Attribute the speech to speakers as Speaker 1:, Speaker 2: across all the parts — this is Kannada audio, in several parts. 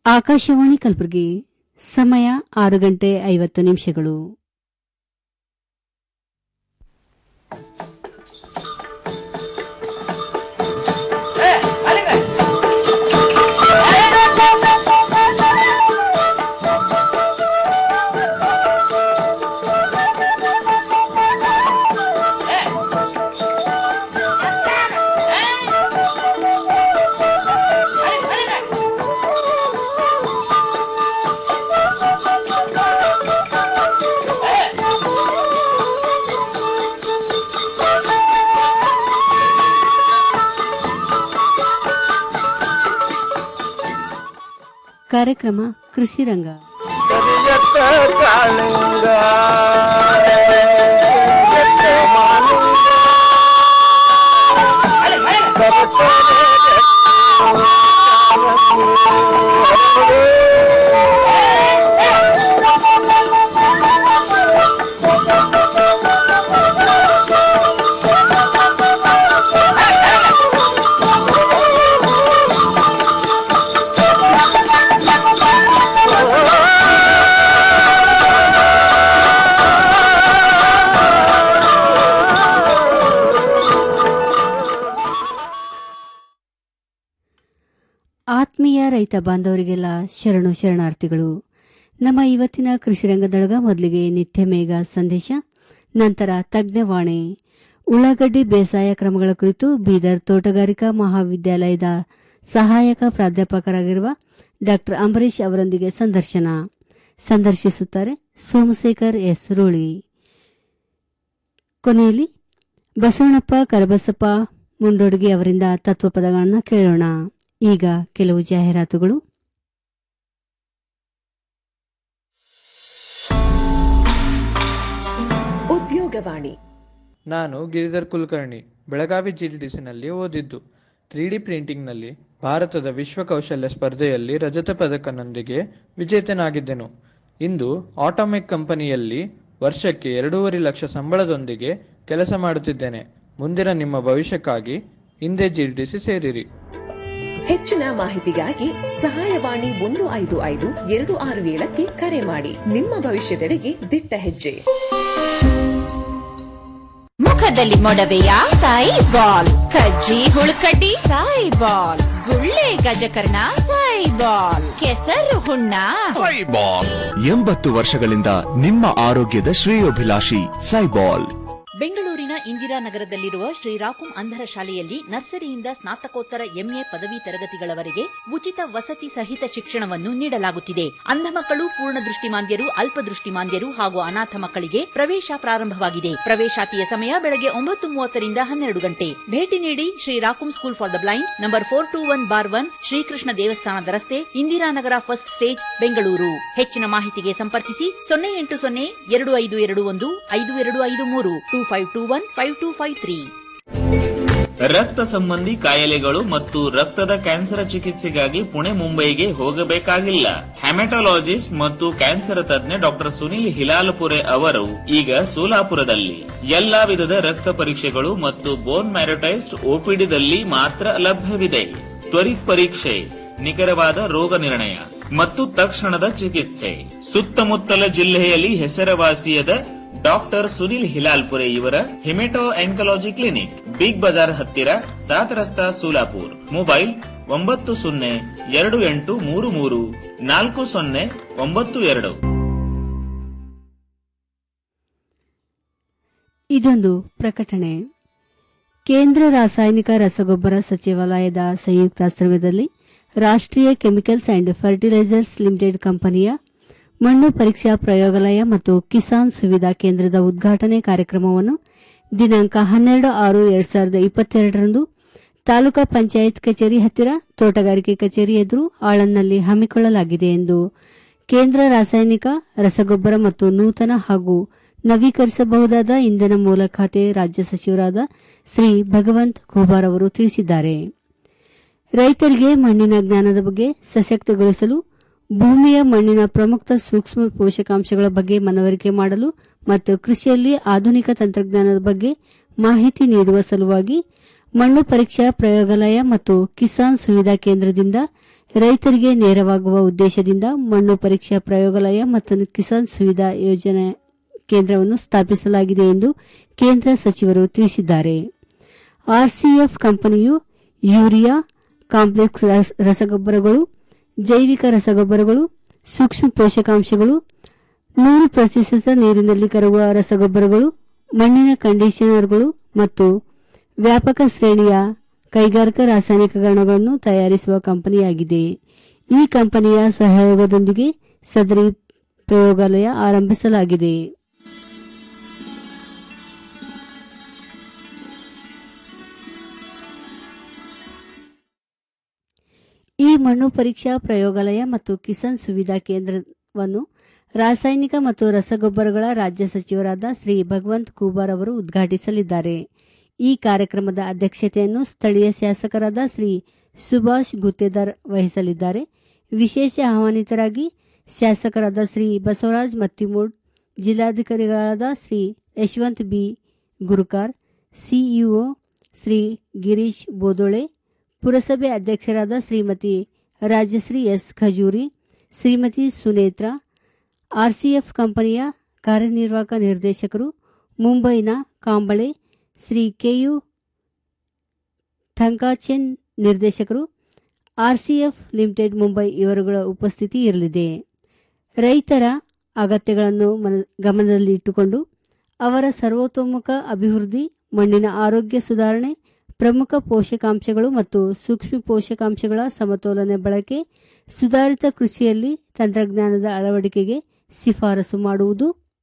Speaker 1: ಆಕಾಶವಾಣಿ ಕಲಬುರಗಿ ಸಮಯ ಆರು ಗಂಟೆ ಐವತ್ತು ನಿಮಿಷಗಳು ಕಾರ್ಯಕ್ರಮ ಕೃಷಿ ರಂಗ
Speaker 2: ಕರಿಯತ್ತ ಕಾಳಿಂಗ ಕರಿಯತ್ತ ಮಾಲಿಂಗ
Speaker 1: ಆತ್ಮೀಯ ರೈತ ಬಾಂಧವರಿಗೆಲ್ಲ ಶರಣು ಶರಣಾರ್ಥಿಗಳು ನಮ್ಮ ಇವತ್ತಿನ ಕೃಷಿ ರಂಗದೊಳಗ ಮೊದಲಿಗೆ ನಿತ್ಯ ಮೇಘ ಸಂದೇಶ ನಂತರ ತಜ್ಞವಾಣಿ ಉಳ್ಳಾಗಡ್ಡಿ ಬೇಸಾಯ ಕ್ರಮಗಳ ಕುರಿತು ಬೀದರ್ ತೋಟಗಾರಿಕಾ ಮಹಾವಿದ್ಯಾಲಯದ ಸಹಾಯಕ ಪ್ರಾಧ್ಯಾಪಕರಾಗಿರುವ ಡಾ ಅಂಬರೀಶ್ ಅವರೊಂದಿಗೆ ಸಂದರ್ಶನ ಸಂದರ್ಶಿಸುತ್ತಾರೆ ಸೋಮಶೇಖರ್ ಎಸ್ ರೋಳಿ ಕೊನೆಯಲ್ಲಿ ಬಸವಣ್ಣಪ್ಪ ಕರಬಸಪ್ಪ ಮುಂಡೋಡ್ಗಿ ಅವರಿಂದ ತತ್ವಪದಗಳನ್ನು ಕೇಳೋಣ ಈಗ ಕೆಲವು ಜಾಹೀರಾತುಗಳು
Speaker 3: ಉದ್ಯೋಗವಾಣಿ
Speaker 2: ನಾನು ಗಿರಿಧರ್ ಕುಲಕರ್ಣಿ ಬೆಳಗಾವಿ ಜಿಡಿಡಿಸಿನಲ್ಲಿ ಓದಿದ್ದು ತ್ರೀ ಡಿ ಪ್ರಿಂಟಿಂಗ್ನಲ್ಲಿ ಭಾರತದ ವಿಶ್ವ ಕೌಶಲ್ಯ ಸ್ಪರ್ಧೆಯಲ್ಲಿ ರಜತ ಪದಕನೊಂದಿಗೆ ವಿಜೇತನಾಗಿದ್ದೆನು ಇಂದು ಆಟೋಮೆಕ್ ಕಂಪನಿಯಲ್ಲಿ ವರ್ಷಕ್ಕೆ ಎರಡೂವರೆ ಲಕ್ಷ ಸಂಬಳದೊಂದಿಗೆ ಕೆಲಸ ಮಾಡುತ್ತಿದ್ದೇನೆ ಮುಂದಿನ ನಿಮ್ಮ ಭವಿಷ್ಯಕ್ಕಾಗಿ ಹಿಂದೆ ಜಿಡಿಡಿಸಿ ಸೇರಿರಿ
Speaker 3: ಹೆಚ್ಚಿನ ಮಾಹಿತಿಗಾಗಿ ಸಹಾಯವಾಣಿ ಒಂದು ಐದು ಐದು ಎರಡು ಆರು ಏಳಕ್ಕೆ ಕರೆ ಮಾಡಿ ನಿಮ್ಮ ಭವಿಷ್ಯದೆಡೆಗೆ ದಿಟ್ಟ ಹೆಜ್ಜೆ
Speaker 4: ಮುಖದಲ್ಲಿ ಮೊಡವೆಯ ಸಾಯಿ ಬಾಲ್ ಕಜ್ಜಿ ಹುಳುಕಡ್ಡಿ ಸಾಯಿ ಬಾಲ್ ಗುಳ್ಳೆ ಗಜಕರ್ಣ ಸಾಯಿ ಬಾಲ್ ಕೆಸರು ಹುಣ್ಣ
Speaker 5: ಸೈಬಾಲ್ ಎಂಬತ್ತು ವರ್ಷಗಳಿಂದ ನಿಮ್ಮ ಆರೋಗ್ಯದ ಶ್ರೇಯೋಭಿಲಾಷಿ ಸೈಬಾಲ್
Speaker 6: ಬೆಂಗಳೂರಿನ ಇಂದಿರಾನಗರದಲ್ಲಿರುವ ಶ್ರೀರಾಕುಂ ಅಂಧರ ಶಾಲೆಯಲ್ಲಿ ನರ್ಸರಿಯಿಂದ ಸ್ನಾತಕೋತ್ತರ ಎಂಎ ಪದವಿ ತರಗತಿಗಳವರೆಗೆ ಉಚಿತ ವಸತಿ ಸಹಿತ ಶಿಕ್ಷಣವನ್ನು ನೀಡಲಾಗುತ್ತಿದೆ ಅಂಧ ಮಕ್ಕಳು ಪೂರ್ಣ ದೃಷ್ಟಿಮಾಂದ್ಯರು ಅಲ್ಪದೃಷ್ಟಿಮಾಂದ್ಯರು ಹಾಗೂ ಅನಾಥ ಮಕ್ಕಳಿಗೆ ಪ್ರವೇಶ ಪ್ರಾರಂಭವಾಗಿದೆ ಪ್ರವೇಶಾತಿಯ ಸಮಯ ಬೆಳಗ್ಗೆ ಒಂಬತ್ತು ಮೂವತ್ತರಿಂದ ಹನ್ನೆರಡು ಗಂಟೆ ಭೇಟಿ ನೀಡಿ ಶ್ರೀರಾಕುಂ school for the blind number four two one bar one Shrikrishna ದೇವಸ್ಥಾನದ ರಸ್ತೆ ಇಂದಿರಾನಗರ ಫಸ್ಟ್ ಸ್ಟೇಜ್ ಬೆಂಗಳೂರು ಹೆಚ್ಚಿನ ಮಾಹಿತಿಗೆ ಸಂಪರ್ಕಿಸಿ ಸೊನ್ನೆ ಎಂಟು ಸೊನ್ನೆ ಎರಡು ಐದು ಎರಡು ಒಂದು ಐದು ಎರಡು ಐದು ಮೂರು two five two one five two five three
Speaker 7: ರಕ್ತ ಸಂಬಂಧಿ ಕಾಯಿಲೆಗಳು ಮತ್ತು ರಕ್ತದ ಕ್ಯಾನ್ಸರ್ ಚಿಕಿತ್ಸೆಗಾಗಿ ಪುಣೆ ಮುಂಬೈಗೆ ಹೋಗಬೇಕಾಗಿಲ್ಲ ಹೆಮೆಟೊಲಾಜಿಸ್ಟ್ ಮತ್ತು ಕ್ಯಾನ್ಸರ್ ತಜ್ಞ ಡಾಕ್ಟರ್ ಸುನಿಲ್ ಹಿಲಾಲ್ಪುರೆ ಅವರು ಈಗ ಸೋಲಾಪುರದಲ್ಲಿ ಎಲ್ಲಾ ವಿಧದ ರಕ್ತ ಪರೀಕ್ಷೆಗಳು ಮತ್ತು ಬೋನ್ ಮ್ಯಾರಟೈಸ್ಡ್ ಓಪಿಡಿದಲ್ಲಿ ಮಾತ್ರ ಲಭ್ಯವಿದೆ ತ್ವರಿತ ಪರೀಕ್ಷೆ ನಿಖರವಾದ ರೋಗ ನಿರ್ಣಯ ಮತ್ತು ತಕ್ಷಣದ ಚಿಕಿತ್ಸೆ ಸುತ್ತಮುತ್ತಲ ಜಿಲ್ಲೆಯಲ್ಲಿ ಹೆಸರುವಾಸಿಯಾದ ಡಾಕ್ಟರ್ ಸುನಿಲ್ ಹಿಲಾಲ್ಪುರೆ ಇವರ haemato oncology clinic Big Bazaar ಹತ್ತಿರ ಸಾತ್ ರಸ್ತಾ ಸೋಲಾಪುರ್ ಮೊಬೈಲ್ ಒಂಬತ್ತು ಸೊನ್ನೆ ಎರಡು ಎಂಟು ಮೂರು ಮೂರು ನಾಲ್ಕು ಸೊನ್ನೆ ಒಂಬತ್ತು ಎರಡು
Speaker 1: ಇದೊಂದು ಪ್ರಕಟಣೆ ಕೇಂದ್ರ ರಾಸಾಯನಿಕ ರಸಗೊಬ್ಬರ ಸಚಿವಾಲಯದ ಸಂಯುಕ್ತಾಶ್ರಯದಲ್ಲಿ ರಾಷ್ಟ್ರೀಯ ಕೆಮಿಕಲ್ಸ್ ಅಂಡ್ ಫರ್ಟಿಲೈಸರ್ಸ್ ಲಿಮಿಟೆಡ್ ಕಂಪನಿಯ ಮಣ್ಣು ಪರೀಕ್ಷಾ ಪ್ರಯೋಗಾಲಯ ಮತ್ತು ಕಿಸಾನ್ ಸುವಿಧಾ ಕೇಂದ್ರದ ಉದ್ಘಾಟನೆ ಕಾರ್ಯಕ್ರಮವನ್ನು ದಿನಾಂಕ ಹನ್ನೆರಡು ಆರು ಎರಡ್ ಸಾವಿರದ ಇಪ್ಪತ್ತೆರಡರಂದು ತಾಲೂಕಾ ಪಂಚಾಯತ್ ಕಚೇರಿ ಹತ್ತಿರ ತೋಟಗಾರಿಕೆ ಕಚೇರಿ ಎದುರು ಆಳಂದ್ನಲ್ಲಿ ಹಮ್ಮಿಕೊಳ್ಳಲಾಗಿದೆ ಎಂದು ಕೇಂದ್ರ ರಾಸಾಯನಿಕ ರಸಗೊಬ್ಬರ ಮತ್ತು ನೂತನ ಹಾಗೂ ನವೀಕರಿಸಬಹುದಾದ ಇಂಧನ ಮೂಲ ಖಾತೆ ರಾಜ್ಯ ಸಚಿವರಾದ ಶ್ರೀ ಭಗವಂತ್ ಖೂಬಾರ್ ಅವರು ತಿಳಿಸಿದ್ದಾರೆ ರೈತರಿಗೆ ಮಣ್ಣಿನ ಜ್ಞಾನದ ಬಗ್ಗೆ ಸಶಕ್ತಗೊಳಿಸಲು ಭೂಮಿಯ ಮಣ್ಣಿನ ಪ್ರಮುಖ ಸೂಕ್ಷ್ಮ ಪೋಷಕಾಂಶಗಳ ಬಗ್ಗೆ ಮನವರಿಕೆ ಮಾಡಲು ಮತ್ತು ಕೃಷಿಯಲ್ಲಿ ಆಧುನಿಕ ತಂತ್ರಜ್ಞಾನದ ಬಗ್ಗೆ ಮಾಹಿತಿ ನೀಡುವ ಸಲುವಾಗಿ ಮಣ್ಣು ಪರೀಕ್ಷಾ ಪ್ರಯೋಗಾಲಯ ಮತ್ತು ಕಿಸಾನ್ ಸುವಿಧಾ ಕೇಂದ್ರದಿಂದ ರೈತರಿಗೆ ನೇರವಾಗುವ ಉದ್ದೇಶದಿಂದ ಮಣ್ಣು ಪರೀಕ್ಷಾ ಪ್ರಯೋಗಾಲಯ ಮತ್ತು ಕಿಸಾನ್ ಸುವಿಧಾ ಯೋಜನೆ ಕೇಂದ್ರವನ್ನು ಸ್ಥಾಪಿಸಲಾಗಿದೆ ಎಂದು ಕೇಂದ್ರ ಸಚಿವರು ತಿಳಿಸಿದ್ದಾರೆ ಆರ್ಸಿಎಫ್ ಕಂಪನಿಯು ಯೂರಿಯಾ ಕಾಂಪ್ಲೆಕ್ಸ್ ರಸ- ರಸಗೊಬ್ಬರಗಳು ಜೈವಿಕ ರಸಗೊಬ್ಬರಗಳು ಸೂಕ್ಷ್ಮ ಪೋಷಕಾಂಶಗಳು ನೂರು ಪ್ರತಿಶತ ನೀರಿನಲ್ಲಿ ಕರಗುವ ರಸಗೊಬ್ಬರಗಳು ಮಣ್ಣಿನ ಕಂಡೀಷನರ್ಗಳು ಮತ್ತು ವ್ಯಾಪಕ ಶ್ರೇಣಿಯ ಕೈಗಾರಿಕಾ ರಾಸಾಯನಿಕಗಳನ್ನು ತಯಾರಿಸುವ ಕಂಪನಿಯಾಗಿದೆ ಈ ಕಂಪನಿಯ ಸಹಯೋಗದೊಂದಿಗೆ ಸದರಿ ಪ್ರಯೋಗಾಲಯ ಆರಂಭಿಸಲಾಗಿದೆ ಈ ಮಣ್ಣು ಪರೀಕ್ಷಾ ಪ್ರಯೋಗಾಲಯ ಮತ್ತು ಕಿಸಾನ್ ಸುವಿಧಾ ಕೇಂದ್ರವನ್ನು ರಾಸಾಯನಿಕ ಮತ್ತು ರಸಗೊಬ್ಬರಗಳ ರಾಜ್ಯ ಸಚಿವರಾದ ಶ್ರೀ ಭಗವಂತ್ ಖೂಬಾರ್ ಅವರು ಉದ್ಘಾಟಿಸಲಿದ್ದಾರೆ ಈ ಕಾರ್ಯಕ್ರಮದ ಅಧ್ಯಕ್ಷತೆಯನ್ನು ಸ್ಥಳೀಯ ಶಾಸಕರಾದ ಶ್ರೀ ಸುಭಾಷ್ ಗುತ್ತೇದಾರ್ ವಹಿಸಲಿದ್ದಾರೆ ವಿಶೇಷ ಆಹ್ವಾನಿತರಾಗಿ ಶಾಸಕರಾದ ಶ್ರೀ ಬಸವರಾಜ್ ಮತ್ತಿಮೂಡ್ ಜಿಲ್ಲಾಧಿಕಾರಿಗಳಾದ ಶ್ರೀ ಯಶವಂತ್ ಬಿ ಗುರುಕಾರ್ ಸಿಇಒ ಶ್ರೀ ಗಿರೀಶ್ ಬೋದೋಳೆ ಪುರಸಭೆ ಅಧ್ಯಕ್ಷರಾದ ಶ್ರೀಮತಿ ರಾಜಶ್ರೀ ಎಸ್ ಖಜೂರಿ ಶ್ರೀಮತಿ ಸುನೇತ್ರಾ ಆರ್ಸಿಎಫ್ ಕಂಪನಿಯ ಕಾರ್ಯನಿರ್ವಾಹಕ ನಿರ್ದೇಶಕರು ಮುಂಬೈನ ಕಾಂಬಳೆ ಶ್ರೀ ಕೆಯು ಥಂಕಾಚೆನ್ ನಿರ್ದೇಶಕರು ಆರ್ಸಿಎಫ್ ಲಿಮಿಟೆಡ್ ಮುಂಬೈ ಇವರುಗಳ ಉಪಸ್ಥಿತಿ ಇರಲಿದೆ ರೈತರ ಅಗತ್ಯಗಳನ್ನು ಮನ- ಗಮನದಲ್ಲಿಟ್ಟುಕೊಂಡು ಅವರ ಸರ್ವತೋಮುಖ ಅಭಿವೃದ್ಧಿ ಮಣ್ಣಿನ ಆರೋಗ್ಯ ಸುಧಾರಣೆ ಪ್ರಮುಖ ಪೋಷಕಾಂಶಗಳು ಮತ್ತು ಸೂಕ್ಷ್ಮ ಪೋಷಕಾಂಶಗಳ ಸಮತೋಲನ ಬಳಕೆ ಸುಧಾರಿತ ಕೃಷಿಯಲ್ಲಿ ತಂತ್ರಜ್ಞಾನದ ಅಳವಡಿಕೆಗೆ ಶಿಫಾರಸು ಮಾಡುವುದು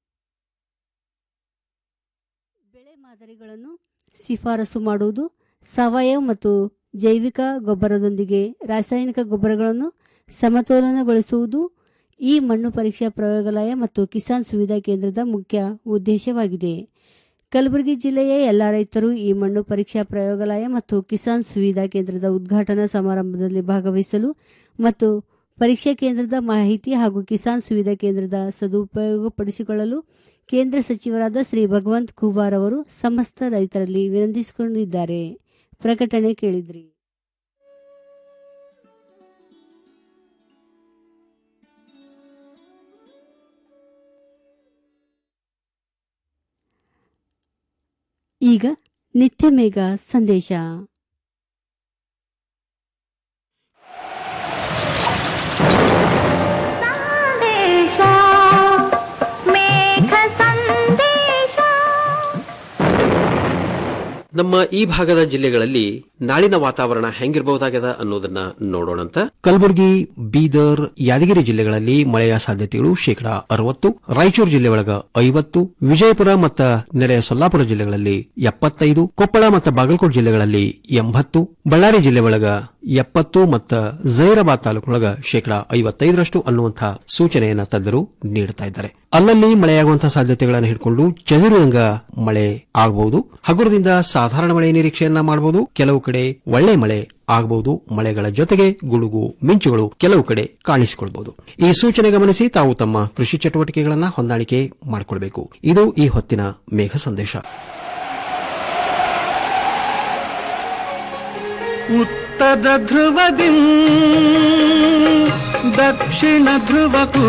Speaker 1: ಬೆಳೆ ಮಾದರಿಗಳನ್ನು ಶಿಫಾರಸು ಮಾಡುವುದು ಸಾವಯವ ಮತ್ತು ಜೈವಿಕ ಗೊಬ್ಬರದೊಂದಿಗೆ ರಾಸಾಯನಿಕ ಗೊಬ್ಬರಗಳನ್ನು ಸಮತೋಲನಗೊಳಿಸುವುದು ಈ ಮಣ್ಣು ಪರೀಕ್ಷಾ ಪ್ರಯೋಗಾಲಯ ಮತ್ತು ಕಿಸಾನ್ ಸುವಿಧಾ ಕೇಂದ್ರದ ಮುಖ್ಯ ಉದ್ದೇಶವಾಗಿದೆ ಕಲಬುರಗಿ ಜಿಲ್ಲೆಯ ಎಲ್ಲ ರೈತರು ಈ ಮಣ್ಣು ಪರೀಕ್ಷಾ ಪ್ರಯೋಗಾಲಯ ಮತ್ತು ಕಿಸಾನ್ ಸುವಿಧಾ ಕೇಂದ್ರದ ಉದ್ಘಾಟನಾ ಸಮಾರಂಭದಲ್ಲಿ ಭಾಗವಹಿಸಲು ಮತ್ತು ಪರೀಕ್ಷಾ ಕೇಂದ್ರದ ಮಾಹಿತಿ ಹಾಗೂ ಕಿಸಾನ್ ಸುವಿಧಾ ಕೇಂದ್ರದ ಸದುಪಯೋಗಪಡಿಸಿಕೊಳ್ಳಲು ಕೇಂದ್ರ ಸಚಿವರಾದ ಶ್ರೀ ಭಗವಂತ್ ಖೂಬಾರ್ ಅವರು ಸಮಸ್ತ ರೈತರಲ್ಲಿ ವಿನಂತಿಸಿಕೊಂಡಿದ್ದಾರೆ ಪ್ರಕಟಣೆ ಕೇಳಿದ್ರಿ ಈಗ ನಿತ್ಯ ಮೇಘ ಸಂದೇಶ
Speaker 8: ನಮ್ಮ ಈ ಭಾಗದ ಜಿಲ್ಲೆಗಳಲ್ಲಿ ನಾಳಿನ ವಾತಾವರಣ ಹೆಂಗಿರಬಹುದಾಗ್ಯದ ಅನ್ನೋದನ್ನ ನೋಡೋಣಂತ ಕಲಬುರಗಿ ಬೀದರ್ ಯಾದಗಿರಿ ಜಿಲ್ಲೆಗಳಲ್ಲಿ ಮಳೆಯ ಸಾಧ್ಯತೆಗಳು ಶೇಕಡಾ ಅರವತ್ತು ರಾಯಚೂರು ಜಿಲ್ಲೆ ಒಳಗ ಐವತ್ತು ವಿಜಯಪುರ ಮತ್ತು ನೆರೆಯ ಸೊಲ್ಲಾಪುರ ಜಿಲ್ಲೆಗಳಲ್ಲಿ ಎಪ್ಪತ್ತೈದು ಕೊಪ್ಪಳ ಮತ್ತು ಬಾಗಲಕೋಟೆ ಜಿಲ್ಲೆಗಳಲ್ಲಿ ಎಂಬತ್ತು ಬಳ್ಳಾರಿ ಜಿಲ್ಲೆ ಒಳಗ ಎಪ್ಪತ್ತು ಮತ್ತು ಜೈರಾಬಾದ್ ತಾಲೂಕಿನೊಳಗ ಶೇಕಡಾ ಐವತ್ತೈದರಷ್ಟು ಅನ್ನುವಂತಹ ಸೂಚನೆಯನ್ನ ತಜ್ಞರು ನೀಡುತ್ತಾ ಇದ್ದಾರೆ ಅಲ್ಲಲ್ಲಿ ಮಳೆಯಾಗುವಂತಹ ಸಾಧ್ಯತೆಗಳನ್ನು ಹಿಡ್ಕೊಂಡು ಚದುರಿದಂಗ ಮಳೆ ಆಗಬಹುದು ಹಗುರದಿಂದ ಸಾಧಾರಣ ಮಳೆ ನಿರೀಕ್ಷೆಯನ್ನ ಮಾಡಬಹುದು ಕೆಲವು ಕಡೆ ಒಳ್ಳೆ ಮಳೆ ಆಗಬಹುದು ಮಳೆಗಳ ಜೊತೆಗೆ ಗುಡುಗು ಮಿಂಚುಗಳು ಕೆಲವು ಕಡೆ ಕಾಣಿಸಿಕೊಳ್ಬಹುದು ಈ ಸೂಚನೆ ಗಮನಿಸಿ ತಾವು ತಮ್ಮ ಕೃಷಿ ಚಟುವಟಿಕೆಗಳನ್ನ ಹೊಂದಾಣಿಕೆ ಮಾಡಿಕೊಳ್ಬೇಕು ಇದು ಈ ಹೊತ್ತಿನ ಮೇಘ ಸಂದೇಶ
Speaker 9: ಉತ್ತರ ಧ್ರುವದಿ ದಕ್ಷಿಣ ಧ್ರುವಕ್ಕೂ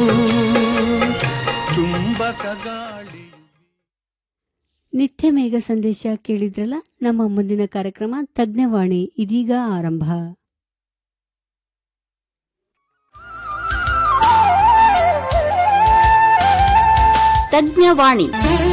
Speaker 9: ಚುಂಬಕ ಗಾಳಿ
Speaker 1: ನಿತ್ಯ ಮೇಘ ಸಂದೇಶ ಕೇಳಿದ್ರಲ್ಲ ನಮ್ಮ ಮುಂದಿನ ಕಾರ್ಯಕ್ರಮ ತಜ್ಞವಾಣಿ ಇದೀಗ ಆರಂಭ
Speaker 4: ತಜ್ಞವಾಣಿ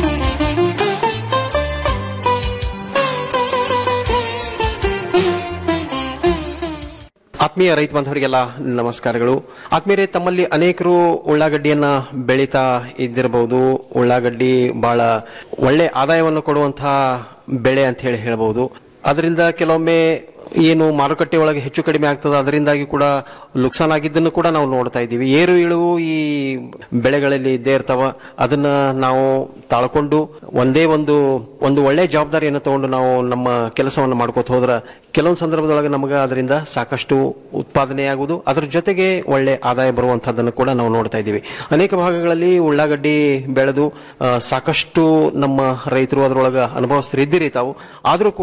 Speaker 8: ಆತ್ಮೀಯ ರೈತ ಬಾಂಧವರಿಗೆಲ್ಲ ನಮಸ್ಕಾರಗಳು ಆತ್ಮೀಯರೇ ತಮ್ಮಲ್ಲಿ ಅನೇಕರು ಉಳ್ಳಾಗಡ್ಡಿಯನ್ನ ಬೆಳೀತಾ ಇದ್ದಿರಬಹುದು ಉಳ್ಳಾಗಡ್ಡಿ ಬಹಳ ಒಳ್ಳೆ ಆದಾಯವನ್ನು ಕೊಡುವಂತಹ ಬೆಳೆ ಅಂತ ಹೇಳಿ ಹೇಳಬಹುದು ಅದರಿಂದ ಕೆಲವೊಮ್ಮೆ ಏನು ಮಾರುಕಟ್ಟೆ ಒಳಗೆ ಹೆಚ್ಚು ಕಡಿಮೆ ಆಗ್ತದೆ ಅದರಿಂದಾಗಿ ಕೂಡ ನುಕ್ಸಾನ್ ಆಗಿದ್ದನ್ನು ಕೂಡ ನಾವು ನೋಡ್ತಾ ಇದ್ದೀವಿ ಏರು ಇಳುವು ಈ ಬೆಳೆಗಳಲ್ಲಿ ಇದ್ದೇ ಇರ್ತಾವ ಅದನ್ನ ನಾವು ತಾಳ್ಕೊಂಡು ಒಂದೇ ಒಂದು ಒಂದು ಒಳ್ಳೆ ಜವಾಬ್ದಾರಿಯನ್ನು ತಗೊಂಡು ನಾವು ನಮ್ಮ ಕೆಲಸವನ್ನು ಮಾಡ್ಕೋತ ಹೋದ್ರ ಕೆಲವೊಂದು ಸಂದರ್ಭದೊಳಗೆ ನಮಗೆ ಅದರಿಂದ ಸಾಕಷ್ಟು ಉತ್ಪಾದನೆ ಆಗುವುದು ಅದರ ಜೊತೆಗೆ ಒಳ್ಳೆ ಆದಾಯ ಬರುವಂತಹದ್ದನ್ನು ಕೂಡ ನಾವು ನೋಡ್ತಾ ಇದ್ದೀವಿ ಅನೇಕ ಭಾಗಗಳಲ್ಲಿ ಉಳ್ಳಾಗಡ್ಡಿ ಬೆಳೆದು ಆ, ಸಾಕಷ್ಟು ನಮ್ಮ ರೈತರು ಅದರೊಳಗೆ ಅನುಭವಸ್ಥರು ಇದ್ದಿರಿ ತಾವು ಆದರೂ ಕೂಡ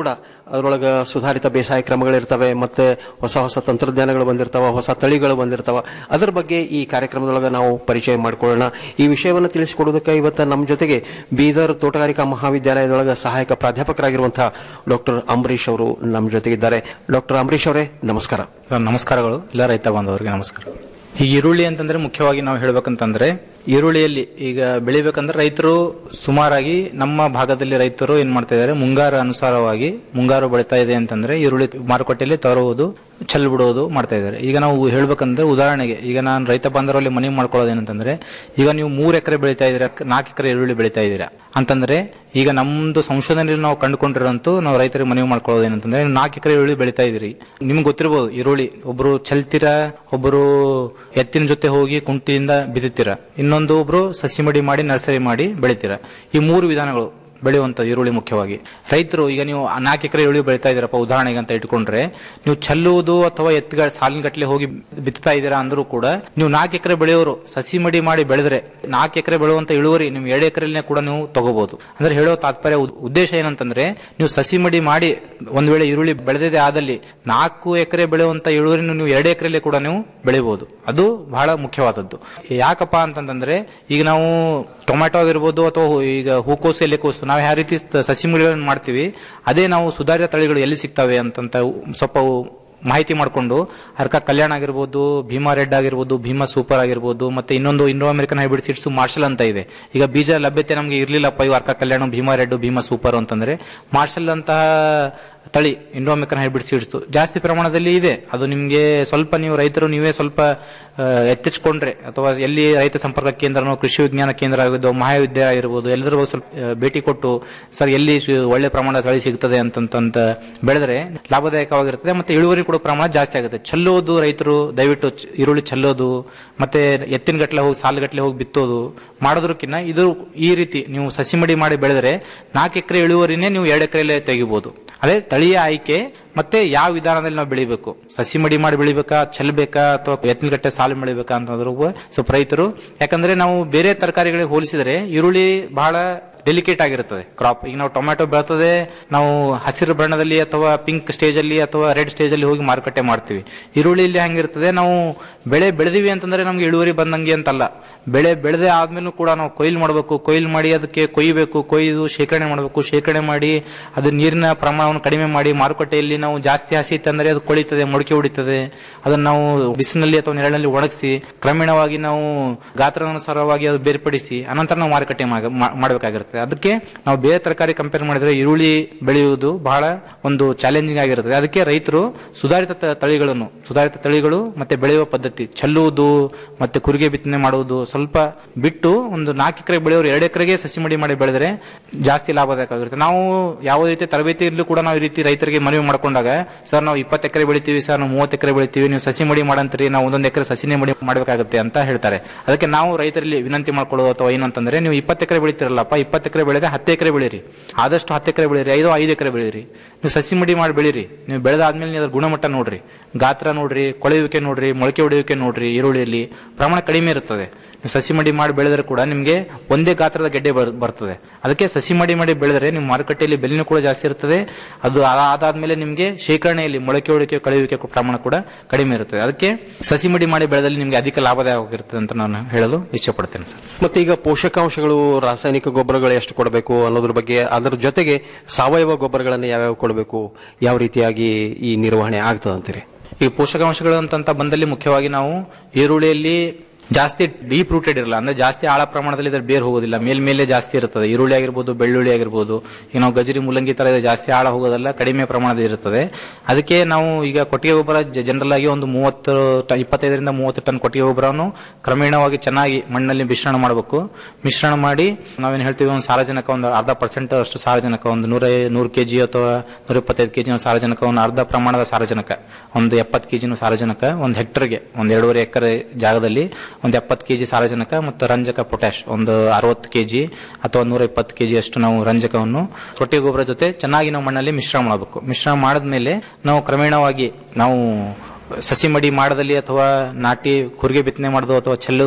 Speaker 8: ಅದರೊಳಗ ಸುಧಾರಿತ ಬೇಸಾಯ ಕ್ರಮಗಳಿರ್ತವೆ ಮತ್ತೆ ಹೊಸ ಹೊಸ ತಂತ್ರಜ್ಞಾನಗಳು ಬಂದಿರ್ತಾವ ಹೊಸ ತಳಿಗಳು ಬಂದಿರ್ತಾವ ಅದರ ಬಗ್ಗೆ ಈ ಕಾರ್ಯಕ್ರಮದೊಳಗೆ ನಾವು ಪರಿಚಯ ಮಾಡಿಕೊಳ್ಳೋಣ ಈ ವಿಷಯವನ್ನು ತಿಳಿಸಿಕೊಡೋದಕ್ಕೆ ಇವತ್ತು ನಮ್ಮ ಜೊತೆಗೆ ಬೀದರ್ ತೋಟಗಾರಿಕಾ ಮಹಾವಿದ್ಯಾಲಯದೊಳಗೆ ಸಹಾಯಕ ಪ್ರಾಧ್ಯಾಪಕರಾಗಿರುವಂತಹ ಡಾಕ್ಟರ್ ಅಂಬರೀಶ್ ಅವರು ನಮ್ಮ ಜೊತೆಗಿದ್ದಾರೆ ಡಾಕ್ಟರ್ ಅಂಬರೀಶ್ ಅವರೇ ನಮಸ್ಕಾರ
Speaker 10: ಸರ್ ನಮಸ್ಕಾರಗಳು ಎಲ್ಲ ರೈತ ಬಾಂಧವರಿಗೆ ನಮಸ್ಕಾರ ಈ ಈರುಳ್ಳಿ ಅಂತಂದ್ರೆ ಮುಖ್ಯವಾಗಿ ನಾವು ಹೇಳ್ಬೇಕಂತಂದ್ರೆ ಈರುಳ್ಳಿಯಲ್ಲಿ ಈಗ ಬೆಳಿಬೇಕಂದ್ರೆ ರೈತರು ಸುಮಾರಾಗಿ ನಮ್ಮ ಭಾಗದಲ್ಲಿ ರೈತರು ಏನ್ ಮಾಡ್ತಾ ಇದ್ದಾರೆ ಮುಂಗಾರು ಅನುಸಾರವಾಗಿ ಮುಂಗಾರು ಬೆಳೀತಾ ಇದೆ ಅಂತಂದ್ರೆ ಈರುಳ್ಳಿ ಮಾರುಕಟ್ಟೆಯಲ್ಲಿ ತರುವುದು ಚೆಲ್ ಬಿಡುವುದು ಮಾಡ್ತಾ ಇದ್ದಾರೆ ಈಗ ನಾವು ಹೇಳ್ಬೇಕಂದ್ರೆ ಉದಾಹರಣೆಗೆ ಈಗ ನಾನು ರೈತ ಬಾಂಧವರಲ್ಲಿ ಮನವಿ ಮಾಡ್ಕೊಳ್ಳೋದು ಏನಂತಂದ್ರೆ ಈಗ ನೀವು ಮೂರ್ ಎಕರೆ ಬೆಳೀತಾ ಇದ್ದೀರಾ ನಾಲ್ಕು ಎಕರೆ ಈರುಳ್ಳಿ ಬೆಳೀತಾ ಇದ್ದೀರಾ ಅಂತಂದ್ರೆ ಈಗ ನಮ್ದು ಸಂಶೋಧನೆಯಲ್ಲಿ ನಾವು ಕಂಡುಕೊಂಡಿರೋಂತೂ ನಾವು ರೈತರಿಗೆ ಮನವಿ ಮಾಡ್ಕೊಳ್ಳೋದು ಏನಂತಂದ್ರೆ ನಾಲ್ಕು ಎಕರೆ ಈರುಳ್ಳಿ ಬೆಳೀತಾ ಇದ್ದೀರಿ ನಿಮ್ಗೆ ಗೊತ್ತಿರಬಹುದು ಈರುಳ್ಳಿ ಒಬ್ರು ಚೆಲ್ತೀರಾ ಒಬ್ಬರು ಎತ್ತಿನ ಜೊತೆ ಹೋಗಿ ಕುಂಟಿಯಿಂದ ಬಿದ್ದುತ್ತೀರಾ ಇನ್ನೊಂದು ಒಬ್ರು ಸಸಿ ಮಡಿ ಮಾಡಿ ನರ್ಸರಿ ಮಾಡಿ ಬೆಳಿತೀರಾ ಈ ಮೂರು ವಿಧಾನಗಳು ಬೆಳೆಯುವಂತ ಈರುಳ್ಳಿ ಮುಖ್ಯವಾಗಿ ರೈತರು ಈಗ ನೀವು ನಾಲ್ಕು ಎಕರೆ ಈರುಳ್ಳಿ ಬೆಳೀತಾ ಇದ್ದೀರಪ್ಪ ಉದಾಹರಣೆಗೆ ಅಂತ ಇಟ್ಕೊಂಡ್ರೆ ನೀವು ಚೆಲ್ಲುವುದು ಅಥವಾ ಎತ್ತುಗಳ ಸಾಲಿನಗಟ್ಟಲೆ ಹೋಗಿ ಬಿತ್ತಾ ಇದ್ದೀರಾ ಅಂದ್ರೂ ಕೂಡ ನೀವು ನಾಲ್ಕು ಎಕರೆ ಬೆಳೆಯೋರು ಸಸಿ ಮಡಿ ಮಾಡಿ ಬೆಳೆದ್ರೆ ನಾಲ್ಕು ಎಕರೆ ಬೆಳೆಯುವಂತ ಇಳುವರಿ ನೀವು ಎರಡು ಎಕರೆನೇ ಕೂಡ ನೀವು ತಗೋಬಹುದು ಅಂದ್ರೆ ಹೇಳೋ ತಾತ್ಪರ್ಯ ಉದ್- ಉದ್ದೇಶ ಏನಂತಂದ್ರೆ ನೀವು ಸಸಿ ಮಡಿ ಮಾಡಿ ಒಂದ್ ವೇಳೆ ಈರುಳ್ಳಿ ಬೆಳೆದಿದೆ ಆದಲ್ಲಿ ನಾಲ್ಕು ಎಕರೆ ಬೆಳೆಯುವಂತ ಇಳುವರಿ ನೀವು ಎರಡು ಎಕರೆಲ್ಲೇ ಕೂಡ ನೀವು ಬೆಳಿಬಹುದು ಅದು ಬಹಳ ಮುಖ್ಯವಾದದ್ದು ಯಾಕಪ್ಪ ಅಂತಂದ್ರೆ ಈಗ ನಾವು ಟೊಮ್ಯಾಟೊ ಆಗಿರ್ಬೋದು ಅಥವಾ ಹೂ- ಈಗ ಹೂಕೋಸು ಎಲೆಕೋಸು ನಾವು ಯಾವ ರೀತಿ ಸ- ಸಸಿ ಮಡಿಗಳನ್ನು ಮಾಡ್ತೀವಿ ಅದೇ ನಾವು ಸುಧಾರಿತ ತಳಿಗಳು ಎಲ್ಲಿ ಸಿಗ್ತವೆ ಅಂತಂತ ಸ್ವಲ್ಪ ಮಾಹಿತಿ ಮಾಡಿಕೊಂಡು ಅರ್ಕ ಕಲ್ಯಾಣ ಆಗಿರ್ಬೋದು ಭೀಮಾ ರೆಡ್ ಆಗಿರ್ಬೋದು ಭೀಮಾ ಸೂಪರ್ ಆಗಿರ್ಬೋದು ಮತ್ತೆ ಇನ್ನೊಂದು Indo American hybrid seeds Marshal ಅಂತ ಇದೆ ಈಗ ಬೀಜ ಲಭ್ಯತೆ ನಮಗೆ ಇರ್ಲಿಲ್ಲಪ್ಪ ಇವು ಅರ್ಕ ಕಲ್ಯಾಣ ಭೀಮಾ ರೆಡ್ ಭೀಮಾ ಸೂಪರ್ ಅಂತಂದ್ರೆ ಮಾರ್ಷಲ್ ಅಂತಹ ತಳಿ ಇಂಡೋ ಅಮೆರಿಕನ್ ಹೈಬ್ರಿಡ್ ಸೀಡ್ಸ್ ಜಾಸ್ತಿ ಪ್ರಮಾಣದಲ್ಲಿ ಇದೆ ಅದು ನಿಮಗೆ ಸ್ವಲ್ಪ ನೀವು ರೈತರು ನೀವೇ ಸ್ವಲ್ಪ ಆ, ಎತ್ತಿಚ್ಕೊಂಡ್ರೆ ಅಥವಾ ಎಲ್ಲಿ ರೈತ ಸಂಪರ್ಕ ಕೇಂದ್ರನೋ ಕೃಷಿ ವಿಜ್ಞಾನ ಕೇಂದ್ರ ಆಗಿರ್ಬೋದು ಮಹಾವಿದ್ಯಾಲಯ ಆಗಿರ್ಬೋದು ಎಲ್ಲರಿಗೂ ಸ್ವಲ್ಪ ಆ, ಭೇಟಿ ಕೊಟ್ಟು ಸರ್ ಎಲ್ಲಿ ಸು- ಒಳ್ಳೆ ಪ್ರಮಾಣದ ತಳಿ ಸಿಗ್ತದೆ ಅಂತಂತ ಬೆಳೆದ್ರೆ ಲಾಭದಾಯಕವಾಗಿರ್ತದೆ ಮತ್ತೆ ಇಳುವರಿ ಕೊಡೋ ಪ್ರಮಾಣ ಜಾಸ್ತಿ ಆಗುತ್ತೆ ಚೆಲ್ಲೋದು ರೈತರು ದಯವಿಟ್ಟು ಚ- ಈರುಳ್ಳಿ ಚೆಲ್ಲೋದು ಮತ್ತೆ ಎತ್ತಿನ ಗಟ್ಲೆ ಹೋಗಿ ಸಾಲುಗಟ್ಲೆ ಹೋಗಿ ಬಿತ್ತೋದು ಮಾಡೋದ್ರಕ್ಕಿಂತ ಇದು ಈ ರೀತಿ ನೀವು ಸಸಿ ಮಡಿ ಮಾಡಿ ಬೆಳೆದ್ರೆ ನಾಲ್ಕು ಎಕರೆ ಇಳುವರಿನೇ ನೀವು ಎರಡು ಎಕರೆಯಲ್ಲೇ ತೆಗಿಬಹುದು ಅದೇ ತಳಿಯ ಆಯ್ಕೆ ಮತ್ತೆ ಯಾವ ವಿಧಾನದಲ್ಲಿ ನಾವು ಬೆಳಿಬೇಕು ಸಸಿ ಮಡಿ ಮಾಡಿ ಬೆಳಿಬೇಕಾ ಚೆಲ್ಬೇಕಾ ಅಥವಾ ಎತ್ತಿನಗಟ್ಟೆ ಸಾಲು ಬೆಳಿಬೇಕಾ ಅಂತಂದ್ರೂ ಸ್ವಲ್ಪ ರೈತರು ಯಾಕಂದ್ರೆ ನಾವು ಬೇರೆ ತರಕಾರಿಗಳಿಗೆ ಹೋಲಿಸಿದರೆ ಈರುಳ್ಳಿ ಬಹಳ ಡೆಲಿಕೇಟ್ ಆಗಿರುತ್ತದೆ ಕ್ರಾಪ್ ಈಗ ನಾವು ಟೊಮ್ಯಾಟೊ ಬೆಳ್ತದೆ ನಾವು ಹಸಿರು ಬಣ್ಣದಲ್ಲಿ ಅಥವಾ ಪಿಂಕ್ ಸ್ಟೇಜ್ ಅಲ್ಲಿ ಅಥವಾ ರೆಡ್ ಸ್ಟೇಜ್ ಅಲ್ಲಿ ಹೋಗಿ ಮಾರುಕಟ್ಟೆ ಮಾಡ್ತೀವಿ ಈರುಳ್ಳಿಯಲ್ಲಿ ಹಂಗಿರ್ತದೆ ನಾವು ಬೆಳೆ ಬೆಳೆದಿವಿ ಅಂತಂದ್ರೆ ನಮ್ಗೆ ಇಳುವರಿ ಬಂದಂಗೆ ಅಂತಲ್ಲ ಬೆಳೆ ಬೆಳೆದೇ ಆದ್ಮೇಲೂ ಕೂಡ ನಾವು ಕೊಯ್ಲು ಮಾಡಬೇಕು ಕೊಯ್ಲು ಮಾಡಿ ಅದಕ್ಕೆ ಕೊಯ್ಯಬೇಕು ಕೊಯ್ದು ಶೇಖರಣೆ ಮಾಡಬೇಕು ಶೇಖರಣೆ ಮಾಡಿ ಅದು ನೀರಿನ ಪ್ರಮಾಣವನ್ನು ಕಡಿಮೆ ಮಾಡಿ ಮಾರುಕಟ್ಟೆಯಲ್ಲಿ ನಾವು ಜಾಸ್ತಿ ಹಸಿ ಇತ್ತಂದ್ರೆ ಅದು ಕೊಳಿತದೆ ಮೊಳಕೆ ಹೊಡಿತದೆ ಅದನ್ನು ನಾವು ಬಿಸಿಲಿನಲ್ಲಿ ಅಥವಾ ನೆರಳಿನಲ್ಲಿ ಒಣಗಿಸಿ ಕ್ರಮೇಣವಾಗಿ ನಾವು ಗಾತ್ರಾನುಸಾರವಾಗಿ ಅದು ಬೇರ್ಪಡಿಸಿ ಅನಂತರ ನಾವು ಮಾರುಕಟ್ಟೆ ಮಾಗ- ಮಾ- ಮಾಡಬೇಕಾಗಿರುತ್ತೆ ಅದಕ್ಕೆ ನಾವು ಬೇರೆ ತರಕಾರಿ ಕಂಪೇರ್ ಮಾಡಿದ್ರೆ ಈರುಳ್ಳಿ ಬೆಳೆಯುವುದು ಬಹಳ ಒಂದು ಚಾಲೆಂಜಿಂಗ್ ಆಗಿರುತ್ತದೆ ಅದಕ್ಕೆ ರೈತರು ಸುಧಾರಿತ ತ- ತಳಿಗಳನ್ನು ಸುಧಾರಿತ ತಳಿಗಳು ಮತ್ತೆ ಬೆಳೆಯುವ ಪದ್ಧತಿ ಚೆಲ್ಲುವುದು ಮತ್ತೆ ಕುರಿಗೆ ಬಿತ್ತನೆ ಮಾಡುವುದು ಸ್ವಲ್ಪ ಬಿಟ್ಟು ಒಂದು ನಾಲ್ಕು ಎಕರೆ ಬೆಳೆಯೋರು ಎರಡು ಎಕರೆಗೆ ಸಸಿ ಮಡಿ ಮಾಡಿ ಬೆಳೆದ್ರೆ ಜಾಸ್ತಿ ಲಾಭದಾಯಕವಾಗಿರುತ್ತೆ ನಾವು ಯಾವ ರೀತಿ ತರಬೇತಿಯಲ್ಲೂ ಕೂಡ ನಾವು ಈ ರೀತಿ ರೈತರಿಗೆ ಮನವಿ ಮಾಡ್ಕೊಂಡಾಗ ಸರ್ ನಾವು ಇಪ್ಪತ್ತು ಎಕರೆ ಬೆಳಿತೀವಿ ಸರ್ ನಾವು ಮೂವತ್ತು ಎಕರೆ ಬೆಳಿತೀವಿ ನೀವು ಸಸಿ ಮಡಿ ಮಾಡಂತೀರಿ ನಾವು ಒಂದೊಂದು ಎಕರೆ ಸಸಿನೇ ಮಡಿ ಮಾಡಬೇಕಾಗುತ್ತೆ ಅಂತ ಹೇಳ್ತಾರೆ ಅದಕ್ಕೆ ನಾವು ರೈತರಲ್ಲಿ ವಿನಂತಿ ಮಾಡ್ಕೊಳ್ಳೋದು ಅಥವಾ ಏನಂತಂದ್ರೆ ನೀವು ಇಪ್ಪತ್ತು ಎಕರೆ ಬೆಳಿತಿರಲ್ಲಪ್ಪ ಇಪ್ಪತ್ತು ಎಕರೆ ಬೆಳೆದ ಹತ್ತು ಎಕರೆ ಬೆಳೀರಿ ಆದಷ್ಟು ಹತ್ತು ಎಕರೆ ಬೆಳೀರಿ ಐದು ಐದು ಎಕರೆ ಬೆಳೀರಿ ನೀವು ಸಸಿ ಮಡಿ ಮಾಡಿ ಬೆಳೀರಿ ನೀವು ಬೆಳೆದಾದ್ಮೇಲೆ ನೀವು ಅದ್ರ ಗುಣಮಟ್ಟ ನೋಡ್ರಿ ಗಾತ್ರ ನೋಡ್ರಿ ಕೊಳೆಯುವಿಕೆ ನೋಡ್ರಿ ಮೊಳಕೆ ಹೊಡೆಯುವಿಕೆ ನೋಡ್ರಿ ಈರುಳ್ಳಿಯಲ್ಲಿ ಪ್ರಮಾಣ ಕಡಿಮೆ ಇರುತ್ತದೆ ನೀವು ಸಸಿ ಮಡಿ ಮಾಡಿ ಬೆಳೆದ್ರೆ ಕೂಡ ನಿಮಗೆ ಒಂದೇ ಗಾತ್ರದ ಗೆಡ್ಡೆ ಬರ್- ಬರ್ತದೆ ಅದಕ್ಕೆ ಸಸಿ ಮಡಿ ಮಾಡಿ ಬೆಳೆದ್ರೆ ನಿಮ್ಮ ಮಾರುಕಟ್ಟೆಯಲ್ಲಿ ಬೆಲೆನೂ ಕೂಡ ಜಾಸ್ತಿ ಇರ್ತದೆ ಅದು ಆ- ಅದಾದ್ಮೇಲೆ ನಿಮಗೆ ಶೇಖರಣೆಯಲ್ಲಿ ಮೊಳಕೆ ಹೊಡಿಕೆ ಕಳೆಯುವಿಕೆ ಪ್ರಮಾಣ ಕೂಡ ಕಡಿಮೆ ಇರುತ್ತದೆ ಅದಕ್ಕೆ ಸಸಿ ಮಡಿ ಮಾಡಿ ಬೆಳೆದಲ್ಲಿ ನಿಮಗೆ ಅಧಿಕ ಲಾಭದಾಯಕವಾಗಿರ್ತದೆ ಅಂತ ನಾನು ಹೇಳಲು ಇಷ್ಟಪಡ್ತೇನೆ ಸರ್
Speaker 8: ಮತ್ತೆ ಈಗ ಪೋಷಕಾಂಶಗಳು ರಾಸಾಯನಿಕ ಗೊಬ್ಬರಗಳು ಎಷ್ಟು ಕೊಡಬೇಕು ಅನ್ನೋದ್ರ ಬಗ್ಗೆ ಅದರ ಜೊತೆಗೆ ಸಾವಯವ ಗೊಬ್ಬರಗಳನ್ನು ಯಾವ್ಯಾವ ಕೊಡಬೇಕು ಯಾವ ರೀತಿಯಾಗಿ ಈ ನಿರ್ವಹಣೆ ಆಗ್ತದೆ ಅಂತೀರಿ
Speaker 10: ಈ ಪೋಷಕಾಂಶಗಳು ಅಂತಂತ ಬಂದಲ್ಲಿ ಮುಖ್ಯವಾಗಿ ನಾವು ಈರುಳ್ಳಿಯಲ್ಲಿ ಜಾಸ್ತಿ ಡೀಪ್ ರೂಟೆಡ್ ಇರಲ್ಲ ಅಂದ್ರೆ ಜಾಸ್ತಿ ಆಳ ಪ್ರಮಾಣದಲ್ಲಿ ಇದರ ಬೇರ್ ಹೋಗೋದಿಲ್ಲ ಮೇಲ್ಮೇಲೆ ಜಾಸ್ತಿ ಇರ್ತದೆ ಈರುಳ್ಳಿ ಆಗಿರ್ಬೋದು ಬೆಳ್ಳುಳ್ಳಿ ಆಗಿರ್ಬೋದು ಈಗ ನಾವು ಗಜರಿ ಮುಲ್ಲಂಗಿ ತರ ಇದು ಜಾಸ್ತಿ ಆಳ ಹೋಗೋದಲ್ಲ ಕಡಿಮೆ ಪ್ರಮಾಣದ ಇರುತ್ತದೆ ಅದಕ್ಕೆ ನಾವು ಈಗ ಕೊಟ್ಟಿಗೆ ಗೊಬ್ಬರ ಜನರಲ್ ಆಗಿ ಒಂದು ಮೂವತ್ತು ಟ- ಇಪ್ಪತ್ತೈದರಿಂದ ಮೂವತ್ತು ಟನ್ ಕೊಟ್ಟಿಗೆ ಗೊಬ್ಬರವನ್ನು ಕ್ರಮೇಣವಾಗಿ ಚೆನ್ನಾಗಿ ಮಣ್ಣಲ್ಲಿ ಮಿಶ್ರಣ ಮಾಡಬೇಕು ಮಿಶ್ರಣ ಮಾಡಿ ನಾವೇನು ಹೇಳ್ತೀವಿ ಒಂದು ಸಾರಜನಕ ಒಂದು ಅರ್ಧ ಪರ್ಸೆಂಟ್ ಅಷ್ಟು ಸಾರಜನಕ ಒಂದು ನೂರ ನೂರು ಕೆಜಿ ಅಥವಾ ನೂರ ಇಪ್ಪತ್ತೈದು ಕೆಜಿ ಸಾರಜನಕ ಒಂದು ಅರ್ಧ ಪ್ರಮಾಣದ ಸಾರಜನಕ ಒಂದು ಎಪ್ಪತ್ತು ಕೆಜಿನ ಸಾರಜನಕ ಒಂದು ಹೆಕ್ಟರ್ಗೆ ಒಂದು ಎರಡೂವರೆ ಎಕರೆ ಜಾಗದಲ್ಲಿ ಒಂದು ಎಪ್ಪತ್ತು ಕೆಜಿ ಸಾರಜನಕ ಮತ್ತು ರಂಜಕ ಪೊಟ್ಯಾಶ್ ಒಂದು ಅರವತ್ತು ಕೆಜಿ ಅಥವಾ ನೂರ ಇಪ್ಪತ್ತು ಕೆಜಿ ಅಷ್ಟು ನಾವು ರಂಜಕವನ್ನು ಕೊಟ್ಟಿಗೆ ಗೊಬ್ಬರ ಜೊತೆ ಚೆನ್ನಾಗಿ ನಾವು ಮಣ್ಣಲ್ಲಿ ಮಿಶ್ರಣ ಮಾಡಬೇಕು ಮಿಶ್ರಣ ಮಾಡಿದ್ಮೇಲೆ ನಾವು ಕ್ರಮೇಣವಾಗಿ ನಾವು ಸಸಿ ಮಡಿ ಮಾಡದಲ್ಲಿ ಅಥವಾ ನಾಟಿ ಕುರಿಗೆ ಬಿತ್ತನೆ ಮಾಡೋದು ಅಥವಾ ಚೆಲ್ಲೋದು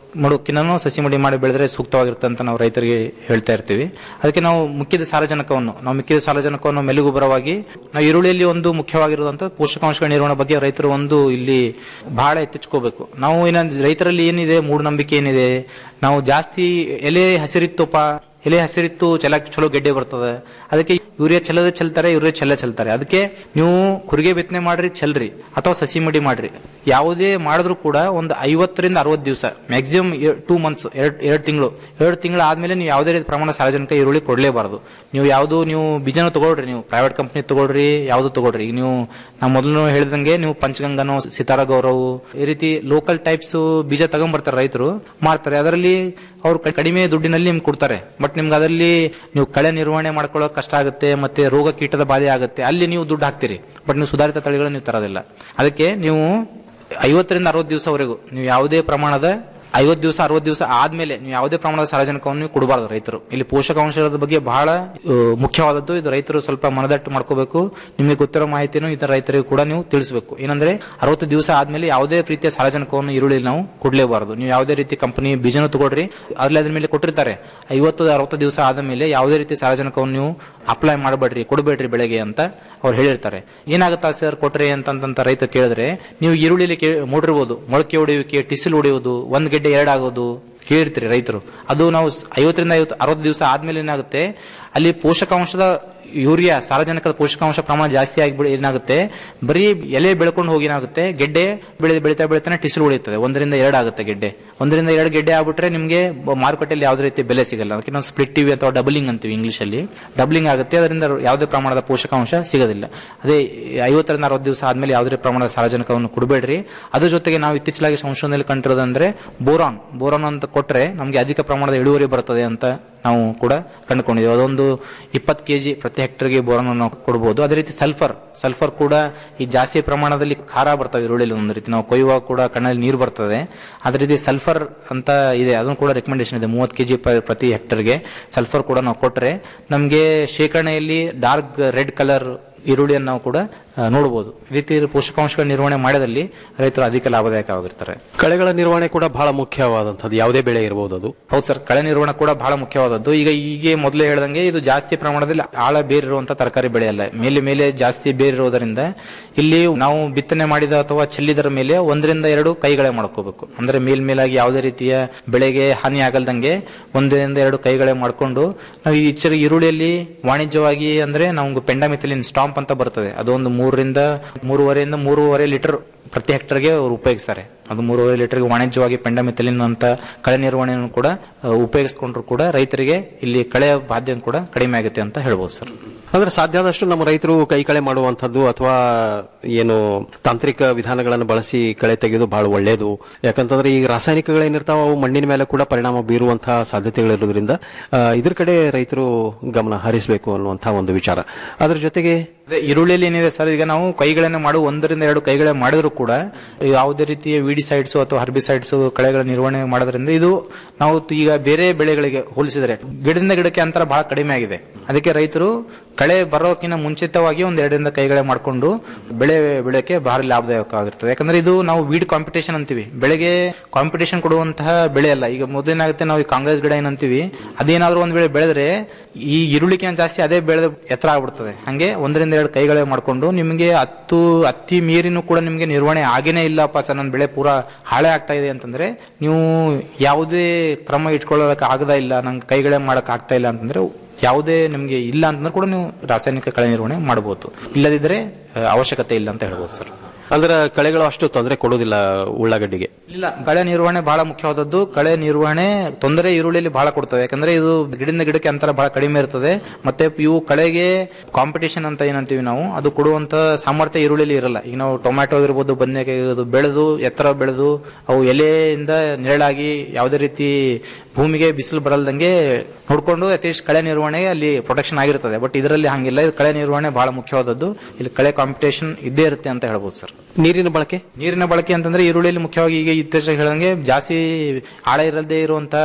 Speaker 10: ಮಡುಕಿನೂ ಸಸಿ ಮಡಿ ಮಾಡಿ ಬೆಳೆದ್ರೆ ಸೂಕ್ತವಾಗಿರುತ್ತೆ ಅಂತ ನಾವು ರೈತರಿಗೆ ಹೇಳ್ತಾ ಇರ್ತೀವಿ ಅದಕ್ಕೆ ನಾವು ಮುಖ್ಯದ ಸಾರಜನಕವನ್ನು ನಾವು ಮಿಕ್ಕಿದ ಸಾರಜನಕವನ್ನು ಮೆಲುಗುಬರವಾಗಿ ನಾವು ಈರುಳ್ಳಿಯಲ್ಲಿ ಒಂದು ಮುಖ್ಯವಾಗಿರುವಂತ ಪೋಷಕಾಂಶಗಳ ನಿರ್ವಹಣೆ ಬಗ್ಗೆ ರೈತರು ಒಂದು ಇಲ್ಲಿ ಬಹಳ ಎತ್ತಿಚ್ಕೋಬೇಕು ನಾವು ಏನ ರೈತರಲ್ಲಿ ಏನಿದೆ ಮೂಢನಂಬಿಕೆ ಏನಿದೆ ನಾವು ಜಾಸ್ತಿ ಎಲೆ ಹಸಿರಿತ್ತುಪ್ಪ ಎಲೆ ಹಸಿರಿತ್ತು ಚೆಲ್ಲ ಚಲೋ ಗೆಡ್ಡೆ ಬರ್ತದೆ ಅದಕ್ಕೆ ಯೂರಿಯಾ ಚೆಲ್ಲದೆ ಚೆಲ್ತಾರೆ ಯೂರಿಯಾ ಚೆಲ್ಲ ಚೆಲ್ತಾರೆ ಅದಕ್ಕೆ ನೀವು ಕುರಿಗೆ ಬಿತ್ತನೆ ಮಾಡ್ರಿ ಚೆಲ್ರಿ ಅಥವಾ ಸಸಿ ಮಡಿ ಮಾಡ್ರಿ ಯಾವುದೇ ಮಾಡಿದ್ರು ಕೂಡ ಒಂದು ಐವತ್ತರಿಂದ ಅರವತ್ತು ದಿವಸ ಮ್ಯಾಕ್ಸಿಮಮ್ ಟೂ ಮಂತ್ಸ್ ಎರಡ್ ಎರಡು ತಿಂಗಳು ಎರಡು ತಿಂಗಳು ಆದ್ಮೇಲೆ ನೀವು ಯಾವುದೇ ರೀತಿ ಪ್ರಮಾಣ ಸಾರ್ವಜನಿಕ ಈರುಳ್ಳಿ ಕೊಡಲೇಬಾರದು ನೀವು ಯಾವುದು ನೀವು ಬೀಜನ ತಗೊಳ್ರಿ ನೀವು ಪ್ರೈವೇಟ್ ಕಂಪ್ನಿ ತಗೊಳ್ರಿ ಯಾವುದು ತಗೊಳ್ರಿ ಈಗ ನೀವು ನಾ ಮೊದಲು ಹೇಳಿದಂಗೆ ನೀವು ಪಂಚಗಂಗನೋ ಸಿತಾರ ಗೌರವ್ ಈ ರೀತಿ ಲೋಕಲ್ ಟೈಪ್ಸ್ ಬೀಜ ತಗೊಂಡ್ಬರ್ತಾರೆ ರೈತರು ಮಾರ್ತಾರೆ ಅದರಲ್ಲಿ ಅವ್ರು ಕ- ಕಡಿಮೆ ದುಡ್ಡಿನಲ್ಲಿ ನಿಮ್ಗೆ ಕೊಡ್ತಾರೆ ಬಟ್ ನಿಮ್ಗೆ ಅದರಲ್ಲಿ ನೀವು ಕಳೆ ನಿರ್ವಹಣೆ ಮಾಡ್ಕೊಳ್ಳೋಕೆ ಕಷ್ಟ ಆಗುತ್ತೆ ಮತ್ತೆ ರೋಗ ಕೀಟದ ಬಾಧೆ ಆಗುತ್ತೆ ಅಲ್ಲಿ ನೀವು ದುಡ್ಡು ಹಾಕ್ತೀರಿ ಬಟ್ ನೀವು ಸುಧಾರಿತ ತಳಿಗಳನ್ನು ನೀವು ತರೋದಿಲ್ಲ ಅದಕ್ಕೆ ನೀವು ಐವತ್ತರಿಂದ ಅರವತ್ತು ದಿವಸವರೆಗೂ ನೀವು ಯಾವುದೇ ಪ್ರಮಾಣದ ಐವತ್ತು ದಿವಸ ಅರವತ್ತು ದಿವಸ ಆದ್ಮೇಲೆ ನೀವು ಯಾವುದೇ ಪ್ರಮಾಣದ ಸಾರಜನಕವನ್ನು ನೀವು ಕೊಡಬಾರದು ರೈತರು ಇಲ್ಲಿ ಪೋಷಕಾಂಶದ ಬಗ್ಗೆ ಬಹಳ ಆ, ಮುಖ್ಯವಾದದ್ದು ಇದು ರೈತರು ಸ್ವಲ್ಪ ಮನದಟ್ಟು ಮಾಡ್ಕೋಬೇಕು ನಿಮಗೆ ಗೊತ್ತಿರೋ ಮಾಹಿತಿಯನ್ನು ಇತರ ರೈತರಿಗೂ ಕೂಡ ನೀವು ತಿಳಿಸಬೇಕು ಏನಂದ್ರೆ ಅರವತ್ತು ದಿವಸ ಆದ್ಮೇಲೆ ಯಾವುದೇ ರೀತಿಯ ಸಾರಜನಕವನ್ನು ಈರುಳ್ಳಿ ನಾವು ಕೊಡಲೇಬಾರದು ನೀವು ಯಾವುದೇ ರೀತಿ ಕಂಪನಿ ಬೀಜನ ತಗೊಳ್ರಿ ಅದ್ರಲ್ಲಿ ಅದ್ರ ಮೇಲೆ ಕೊಟ್ಟಿರ್ತಾರೆ ಐವತ್ತು ಅರವತ್ತು ದಿವಸ ಆದ ಮೇಲೆ ಯಾವುದೇ ರೀತಿ ಸಾರಜನಕವನ್ನು ನೀವು ಅಪ್ಲೈ ಮಾಡಬೇಡ್ರಿ ಕೊಡಬೇಡ್ರಿ ಬೆಳೆಗೆ ಅಂತ ಅವ್ರು ಹೇಳಿರ್ತಾರೆ ಏನಾಗುತ್ತಾ ಸರ್ ಕೊಟ್ರಿ ಅಂತಂತ ರೈತ ಕೇಳಿದ್ರೆ ನೀವು ಈರುಳ್ಳಿಲಿ ಕೇ ನೋಡಿರ್ಬೋದು ಮೊಳಕೆ ಹೊಡೆಯುವಿಕೆ ಟಿಸಿಲ್ ಹೊಡೆಯುವುದು ಒಂದ್ ಗೆಡ್ಡೆ ಎರಡಾಗೋದು ಕೇಳಿರ್ತೀರಿ ರೈತರು ಅದು ನಾವು ಸ್- ಐವತ್ತರಿಂದ ಐವತ್ತು ಅರವತ್ತು ದಿವಸ ಆದ್ಮೇಲೆ ಏನಾಗುತ್ತೆ ಅಲ್ಲಿ ಪೋಷಕಾಂಶದ ಯೂರಿಯಾ ಸಾರಜನಕದ ಪೋಷಕಾಂಶ ಪ್ರಮಾಣ ಜಾಸ್ತಿ ಆಗಿಬಿಡಿ ಏನಾಗುತ್ತೆ ಬರೀ ಎಲೆ ಬೆಳ್ಕೊಂಡು ಹೋಗಿ ಏನಾಗುತ್ತೆ ಗೆಡ್ಡೆ ಬೆಳೆ ಬೆಳಿತಾ ಬೆಳಿತಾನೆ ಟಿಸಿಲು ಉಳಿಯುತ್ತದೆ ಒಂದರಿಂದ ಎರಡು ಆಗುತ್ತೆ ಗೆಡ್ಡೆ ಒಂದರಿಂದ ಎರಡು ಗೆಡ್ಡೆ ಆಗ್ಬಿಟ್ರೆ ನಿಮಗೆ ಬ- ಮಾರುಕಟ್ಟೆಯಲ್ಲಿ ಯಾವುದೇ ರೀತಿ ಬೆಲೆ ಸಿಗಲ್ಲ ಅದಕ್ಕೆ ನಾವು ಸ್ಪ್ಲಿಟ್ ಟಿವಿ ಅಥವಾ ಡಬಲಿಂಗ್ ಅಂತೀವಿ ಇಂಗ್ಲಿಷ್ ಅಲ್ಲಿ ಡಬಲಿಂಗ್ ಆಗುತ್ತೆ ಅದರಿಂದ ಯಾವುದೇ ಪ್ರಮಾಣದ ಪೋಷಕಾಂಶ ಸಿಗೋದಿಲ್ಲ ಅದೇ ಐವತ್ತರಿಂದ ಅರವತ್ತು ದಿವಸ ಆದ್ಮೇಲೆ ಯಾವುದೇ ಪ್ರಮಾಣದ ಸಾರಜನಕವನ್ನು ಕೊಡಬೇಡ್ರಿ ಅದ್ರ ಜೊತೆಗೆ ನಾವು ಇತ್ತೀಚಲಾಗಿ ಸಂಶೋಧನೆಯಲ್ಲಿ ಕಂಡಿರೋದಂದ್ರೆ ಬೋರಾನ್ ಬೋರಾನ್ ಅಂತ ಕೊಟ್ರೆ ನಮಗೆ ಅಧಿಕ ಪ್ರಮಾಣದ ಇಳುವರಿ ಬರ್ತದೆ ಅಂತ ನಾವು ಕೂಡ ಕಂಡುಕೊಂಡಿದ್ದೀವಿ ಅದೊಂದು ಇಪ್ಪತ್ತು ಕೆಜಿ ಪ್ರತಿ ಹೆಕ್ಟರ್ಗೆ ಬೋರಾನ್ ನಾವು ಕೊಡಬಹುದು ಅದೇ ರೀತಿ ಸಲ್ಫರ್ ಸಲ್ಫರ್ ಕೂಡ ಈ ಜಾಸ್ತಿ ಪ್ರಮಾಣದಲ್ಲಿ ಖಾರ ಬರ್ತವೆ ಈರುಳ್ಳಿಲಿ ಒಂದು ರೀತಿ ನಾವು ಕೊಯ್ಯುವಾಗ ಕೂಡ ಕಣ್ಣಲ್ಲಿ ನೀರು ಬರ್ತದೆ ಅದೇ ರೀತಿ ಸಲ್ಫರ್ ಅಂತ ಇದೆ ಅದನ್ನು ಕೂಡ ರೆಕಮೆಂಡೇಶನ್ ಇದೆ ಮೂವತ್ತು ಕೆಜಿ ಪ್ರತಿ ಹೆಕ್ಟರ್ಗೆ ಸಲ್ಫರ್ ಕೂಡ ನಾವು ಕೊಟ್ರೆ ನಮಗೆ ಶೇಖರಣೆಯಲ್ಲಿ ಡಾರ್ಕ್ ರೆಡ್ ಕಲರ್ ಈರುಳ್ಳಿಯನ್ನು ನಾವು ಕೂಡ ಆ, ನೋಡಬಹುದು ಈ ರೀತಿ ಪೋಷಕಾಂಶಗಳ ನಿರ್ವಹಣೆ ಮಾಡಿದಲ್ಲಿ ರೈತರು ಅಧಿಕ ಲಾಭದಾಯಕವಾಗಿರ್ತಾರೆ
Speaker 8: ಕಳೆಗಳ ನಿರ್ವಹಣೆ ಕೂಡ ಬಹಳ ಮುಖ್ಯವಾದಂಥದ್ದು ಯಾವುದೇ ಬೆಳೆ ಇರಬಹುದು ಅದು
Speaker 10: ಹೌದು ಸರ್ ಕಳೆ ನಿರ್ವಹಣೆ ಕೂಡ ಬಹಳ ಮುಖ್ಯವಾದದ್ದು ಈಗ ಈಗ ಮೊದಲೇ ಹೇಳ್ದಂಗೆ ಇದು ಜಾಸ್ತಿ ಪ್ರಮಾಣದಲ್ಲಿ ಆಳ ಬೇರಿರುವಂತ ತರಕಾರಿ ಬೆಳೆ ಅಲ್ಲ ಮೇಲೆ ಮೇಲೆ ಜಾಸ್ತಿ ಬೇರಿರುವುದರಿಂದ ಇಲ್ಲಿ ನಾವು ಬಿತ್ತನೆ ಮಾಡಿದ ಅಥವಾ ಚೆಲ್ಲಿದರ ಮೇಲೆ ಒಂದರಿಂದ ಎರಡು ಕೈಗಳೇ ಮಾಡ್ಕೋಬೇಕು ಅಂದ್ರೆ ಮೇಲ್ಮೇಲಾಗಿ ಯಾವುದೇ ರೀತಿಯ ಬೆಳೆಗೆ ಹಾನಿ ಆಗಲ್ದಂಗೆ ಒಂದರಿಂದ ಎರಡು ಕೈಗಳೇ ಮಾಡ್ಕೊಂಡು ನಾವು ಈ ಇಚ್ಚರ ಈರುಳ್ಳಿಯಲ್ಲಿ ವಾಣಿಜ್ಯವಾಗಿ ಅಂದ್ರೆ ನಮ್ಗೆ ಪೆಂಡಾಮಿಥಿಲಿನ್ ಸ್ಟಾಂಪ್ ಅಂತ ಬರ್ತದೆ ಅದೊಂದು ಮೂರರಿಂದ ಮೂರುವರೆಯಿಂದ ಮೂರುವರೆ ಲೀಟರ್ ಪ್ರತಿ ಹೆಕ್ಟರ್ಗೆ ಅವರು ಉಪಯೋಗಿಸ್ತಾರೆ ಅದು ಮೂರುವರೆ ಲೀಟರ್ಗೆ ವಾಣಿಜ್ಯವಾಗಿ ಪೆಂಡಮಿಥಲಿನ್ ಅಂತ ಕಳೆ ನಿರ್ವಹಣೆಯನ್ನು ಕೂಡ ಆ, ಉಪಯೋಗಿಸ್ಕೊಂಡ್ರು ಕೂಡ ರೈತರಿಗೆ ಇಲ್ಲಿ ಕಳೆಯ ಬಾಧ್ಯ ಕೂಡ ಕಡಿಮೆ ಆಗುತ್ತೆ ಅಂತ ಹೇಳ್ಬೋದು ಸರ್
Speaker 8: ಅಂದ್ರೆ ಸಾಧ್ಯ ಆದಷ್ಟು ನಮ್ಮ ರೈತರು ಕೈ ಕಳೆ ಮಾಡುವಂತದ್ದು ಅಥವಾ ಏನು ತಾಂತ್ರಿಕ ವಿಧಾನಗಳನ್ನು ಬಳಸಿ ಕಳೆ ತೆಗೆಯೋದು ಬಹಳ ಒಳ್ಳೆಯದು ಯಾಕಂತಂದ್ರೆ ಈಗ ರಾಸಾಯನಿಕಗಳೇನಿರ್ತಾವ ಅವು ಮಣ್ಣಿನ ಮೇಲೆ ಕೂಡ ಪರಿಣಾಮ ಬೀರುವಂತಹ ಸಾಧ್ಯತೆಗಳಿರೋದ್ರಿಂದ ಆ, ಇದ್ರ ಕಡೆ ರೈತರು ಗಮನ ಹರಿಸಬೇಕು ಅನ್ನುವಂತಹ ಒಂದು ವಿಚಾರ ಅದ್ರ ಜೊತೆಗೆ
Speaker 10: ಅದೇ ಈರುಳ್ಳಿಯಲ್ಲಿ ಏನಿದೆ ಸರ್ ಈಗ ನಾವು ಕೈಗಳನ್ನ ಮಾಡು ಒಂದರಿಂದ ಎರಡು ಕೈಗಳೇ ಮಾಡಿದ್ರು ಕೂಡ ಯಾವುದೇ ರೀತಿಯ ವಿಡಿಸೈಡ್ಸ್ ಅಥವಾ ಹರ್ಬಿಸೈಡ್ಸ್ ಕಳೆಗಳ ನಿರ್ವಹಣೆ ಮಾಡೋದ್ರಿಂದ ಇದು ನಾವು ಈಗ ಬೇರೆ ಬೆಳೆಗಳಿಗೆ ಹೋಲಿಸಿದರೆ ಗಿಡದಿಂದ ಗಿಡಕ್ಕೆ ಅಂತರ ಬಹಳ ಕಡಿಮೆ ಆಗಿದೆ ಅದಕ್ಕೆ ರೈತರು ಕಳೆ ಬರೋಕ್ಕಿಂತ ಮುಂಚಿತವಾಗಿ ಒಂದ್ ಎರಡರಿಂದ ಕೈಗಳೇ ಮಾಡ್ಕೊಂಡು ಬೆಳೆ ಬೆಳೆಕ್ಕೆ ಭಾರಿ ಲಾಭದಾಯಕ ಆಗಿರ್ತದೆ ಯಾಕಂದ್ರೆ ಇದು ನಾವು ವೀಡ್ ಕಾಂಪಿಟೇಷನ್ ಅಂತೀವಿ ಬೆಳೆಗೆ ಕಾಂಪಿಟೇಷನ್ ಕೊಡುವಂತಹ ಬೆಳೆ ಅಲ್ಲ ಈಗ ಮೊದಲೇನಾಗುತ್ತೆ ನಾವು ಈ ಕಾಂಗ್ರೆಸ್ ಗಿಡ ಏನಂತೀವಿ ಅದೇನಾದ್ರೂ ಒಂದ್ ವೇಳೆ ಬೆಳೆದ್ರೆ ಈ ಈರುಳ್ಳಿಕಿಂತ ಜಾಸ್ತಿ ಅದೇ ಬೆಳೆದ ಎತ್ತರ ಆಗ್ಬಿಡ್ತದೆ ಹಂಗೆ ಒಂದರಿಂದ ಎರಡು ಕೈಗಳೇ ಮಾಡ್ಕೊಂಡು ನಿಮಗೆ ಹತ್ತು ಹತ್ತಿ ಮೀರಿನೂ ಕೂಡ ನಿಮಗೆ ನಿರ್ವಹಣೆ ಆಗೇನೇ ಇಲ್ಲಪ್ಪ ಸರ್ ನನ್ನ ಬೆಳೆ ಪೂರಾ ಹಾಳೆ ಆಗ್ತಾ ಇದೆ ಅಂತಂದ್ರೆ ನೀವು ಯಾವುದೇ ಕ್ರಮ ಇಟ್ಕೊಳ್ಳೋಕೆ ಆಗದ ಇಲ್ಲ ನಂಗೆ ಕೈಗಳೇ ಮಾಡಕ್ ಆಗ್ತಾ ಇಲ್ಲ ಅಂತಂದ್ರೆ ಯಾವುದೇ ನಿಮಗೆ ಇಲ್ಲ ಅಂತಂದ್ರೆ ಕೂಡ ನೀವು ರಾಸಾಯನಿಕ ಕಳೆ ನಿರ್ವಹಣೆ ಮಾಡಬಹುದು ಇಲ್ಲದಿದ್ರೆ ಆ, ಅವಶ್ಯಕತೆ ಇಲ್ಲ ಅಂತ ಹೇಳ್ಬೋದು ಸರ್
Speaker 8: ಅಂದ್ರೆ ಕಳೆಗಳು ಅಷ್ಟು ತೊಂದರೆ ಕೊಡೋದಿಲ್ಲ ಉಳ್ಳಾಗಡ್ಡಿಗೆ
Speaker 10: ಇಲ್ಲ ಕಳೆ ನಿರ್ವಹಣೆ ಬಹಳ ಮುಖ್ಯವಾದದ್ದು ಕಳೆ ನಿರ್ವಹಣೆ ತೊಂದರೆ ಈರುಳ್ಳಿಯಲ್ಲಿ ಬಹಳ ಕೊಡ್ತವೆ ಯಾಕಂದ್ರೆ ಇದು ಗಿಡದಿಂದ ಗಿಡಕ್ಕೆ ಅಂತರ ಬಹಳ ಕಡಿಮೆ ಇರ್ತದೆ ಮತ್ತೆ ಇವು ಕಳೆಗೆ ಕಾಂಪಿಟೇಷನ್ ಅಂತ ಏನಂತೀವಿ ನಾವು ಅದು ಕೊಡುವಂತ ಸಾಮರ್ಥ್ಯ ಈರುಳ್ಳಿಯಲ್ಲಿ ಇರಲ್ಲ ಈಗ ನಾವು ಟೊಮ್ಯಾಟೊ ಇರ್ಬೋದು ಬದನೆಕಾಯಿ ಇರ್ಬೋದು ಬೆಳೆದು ಎತ್ತರ ಬೆಳೆದು ಅವು ಎಲೆಯಿಂದ ನೆರಳಾಗಿ ಯಾವುದೇ ರೀತಿ ಭೂಮಿಗೆ ಬಿಸಿಲು ಬರಲ್ದಂಗೆ ನೋಡ್ಕೊಂಡು ಅಟ್ಲೀಸ್ಟ್ ಕಳೆ ನಿರ್ವಹಣೆ ಅಲ್ಲಿ ಪ್ರೊಟೆಕ್ಷನ್ ಆಗಿರ್ತದೆ ಬಟ್ ಇದರಲ್ಲಿ ಹಂಗಿಲ್ಲ ಇದು ಕಳೆ ನಿರ್ವಹಣೆ ಬಹಳ ಮುಖ್ಯವಾದದ್ದು ಇಲ್ಲಿ ಕಳೆ ಕಾಂಪಿಟೇಷನ್ ಇದ್ದೇ ಇರುತ್ತೆ ಅಂತ ಹೇಳ್ಬೋದು ಸರ್
Speaker 8: ನೀರಿನ ಬಳಕೆ
Speaker 10: ನೀರಿನ ಬಳಕೆ ಅಂತಂದ್ರೆ ಈರುಳ್ಳಿಯಲ್ಲಿ ಮುಖ್ಯವಾಗಿ ಈಗ ಇತ್ತೀಚೆಗೆ ಹೇಳಂಗೆ ಜಾಸ್ತಿ ಆಳ ಇರದೇ ಇರುವಂತ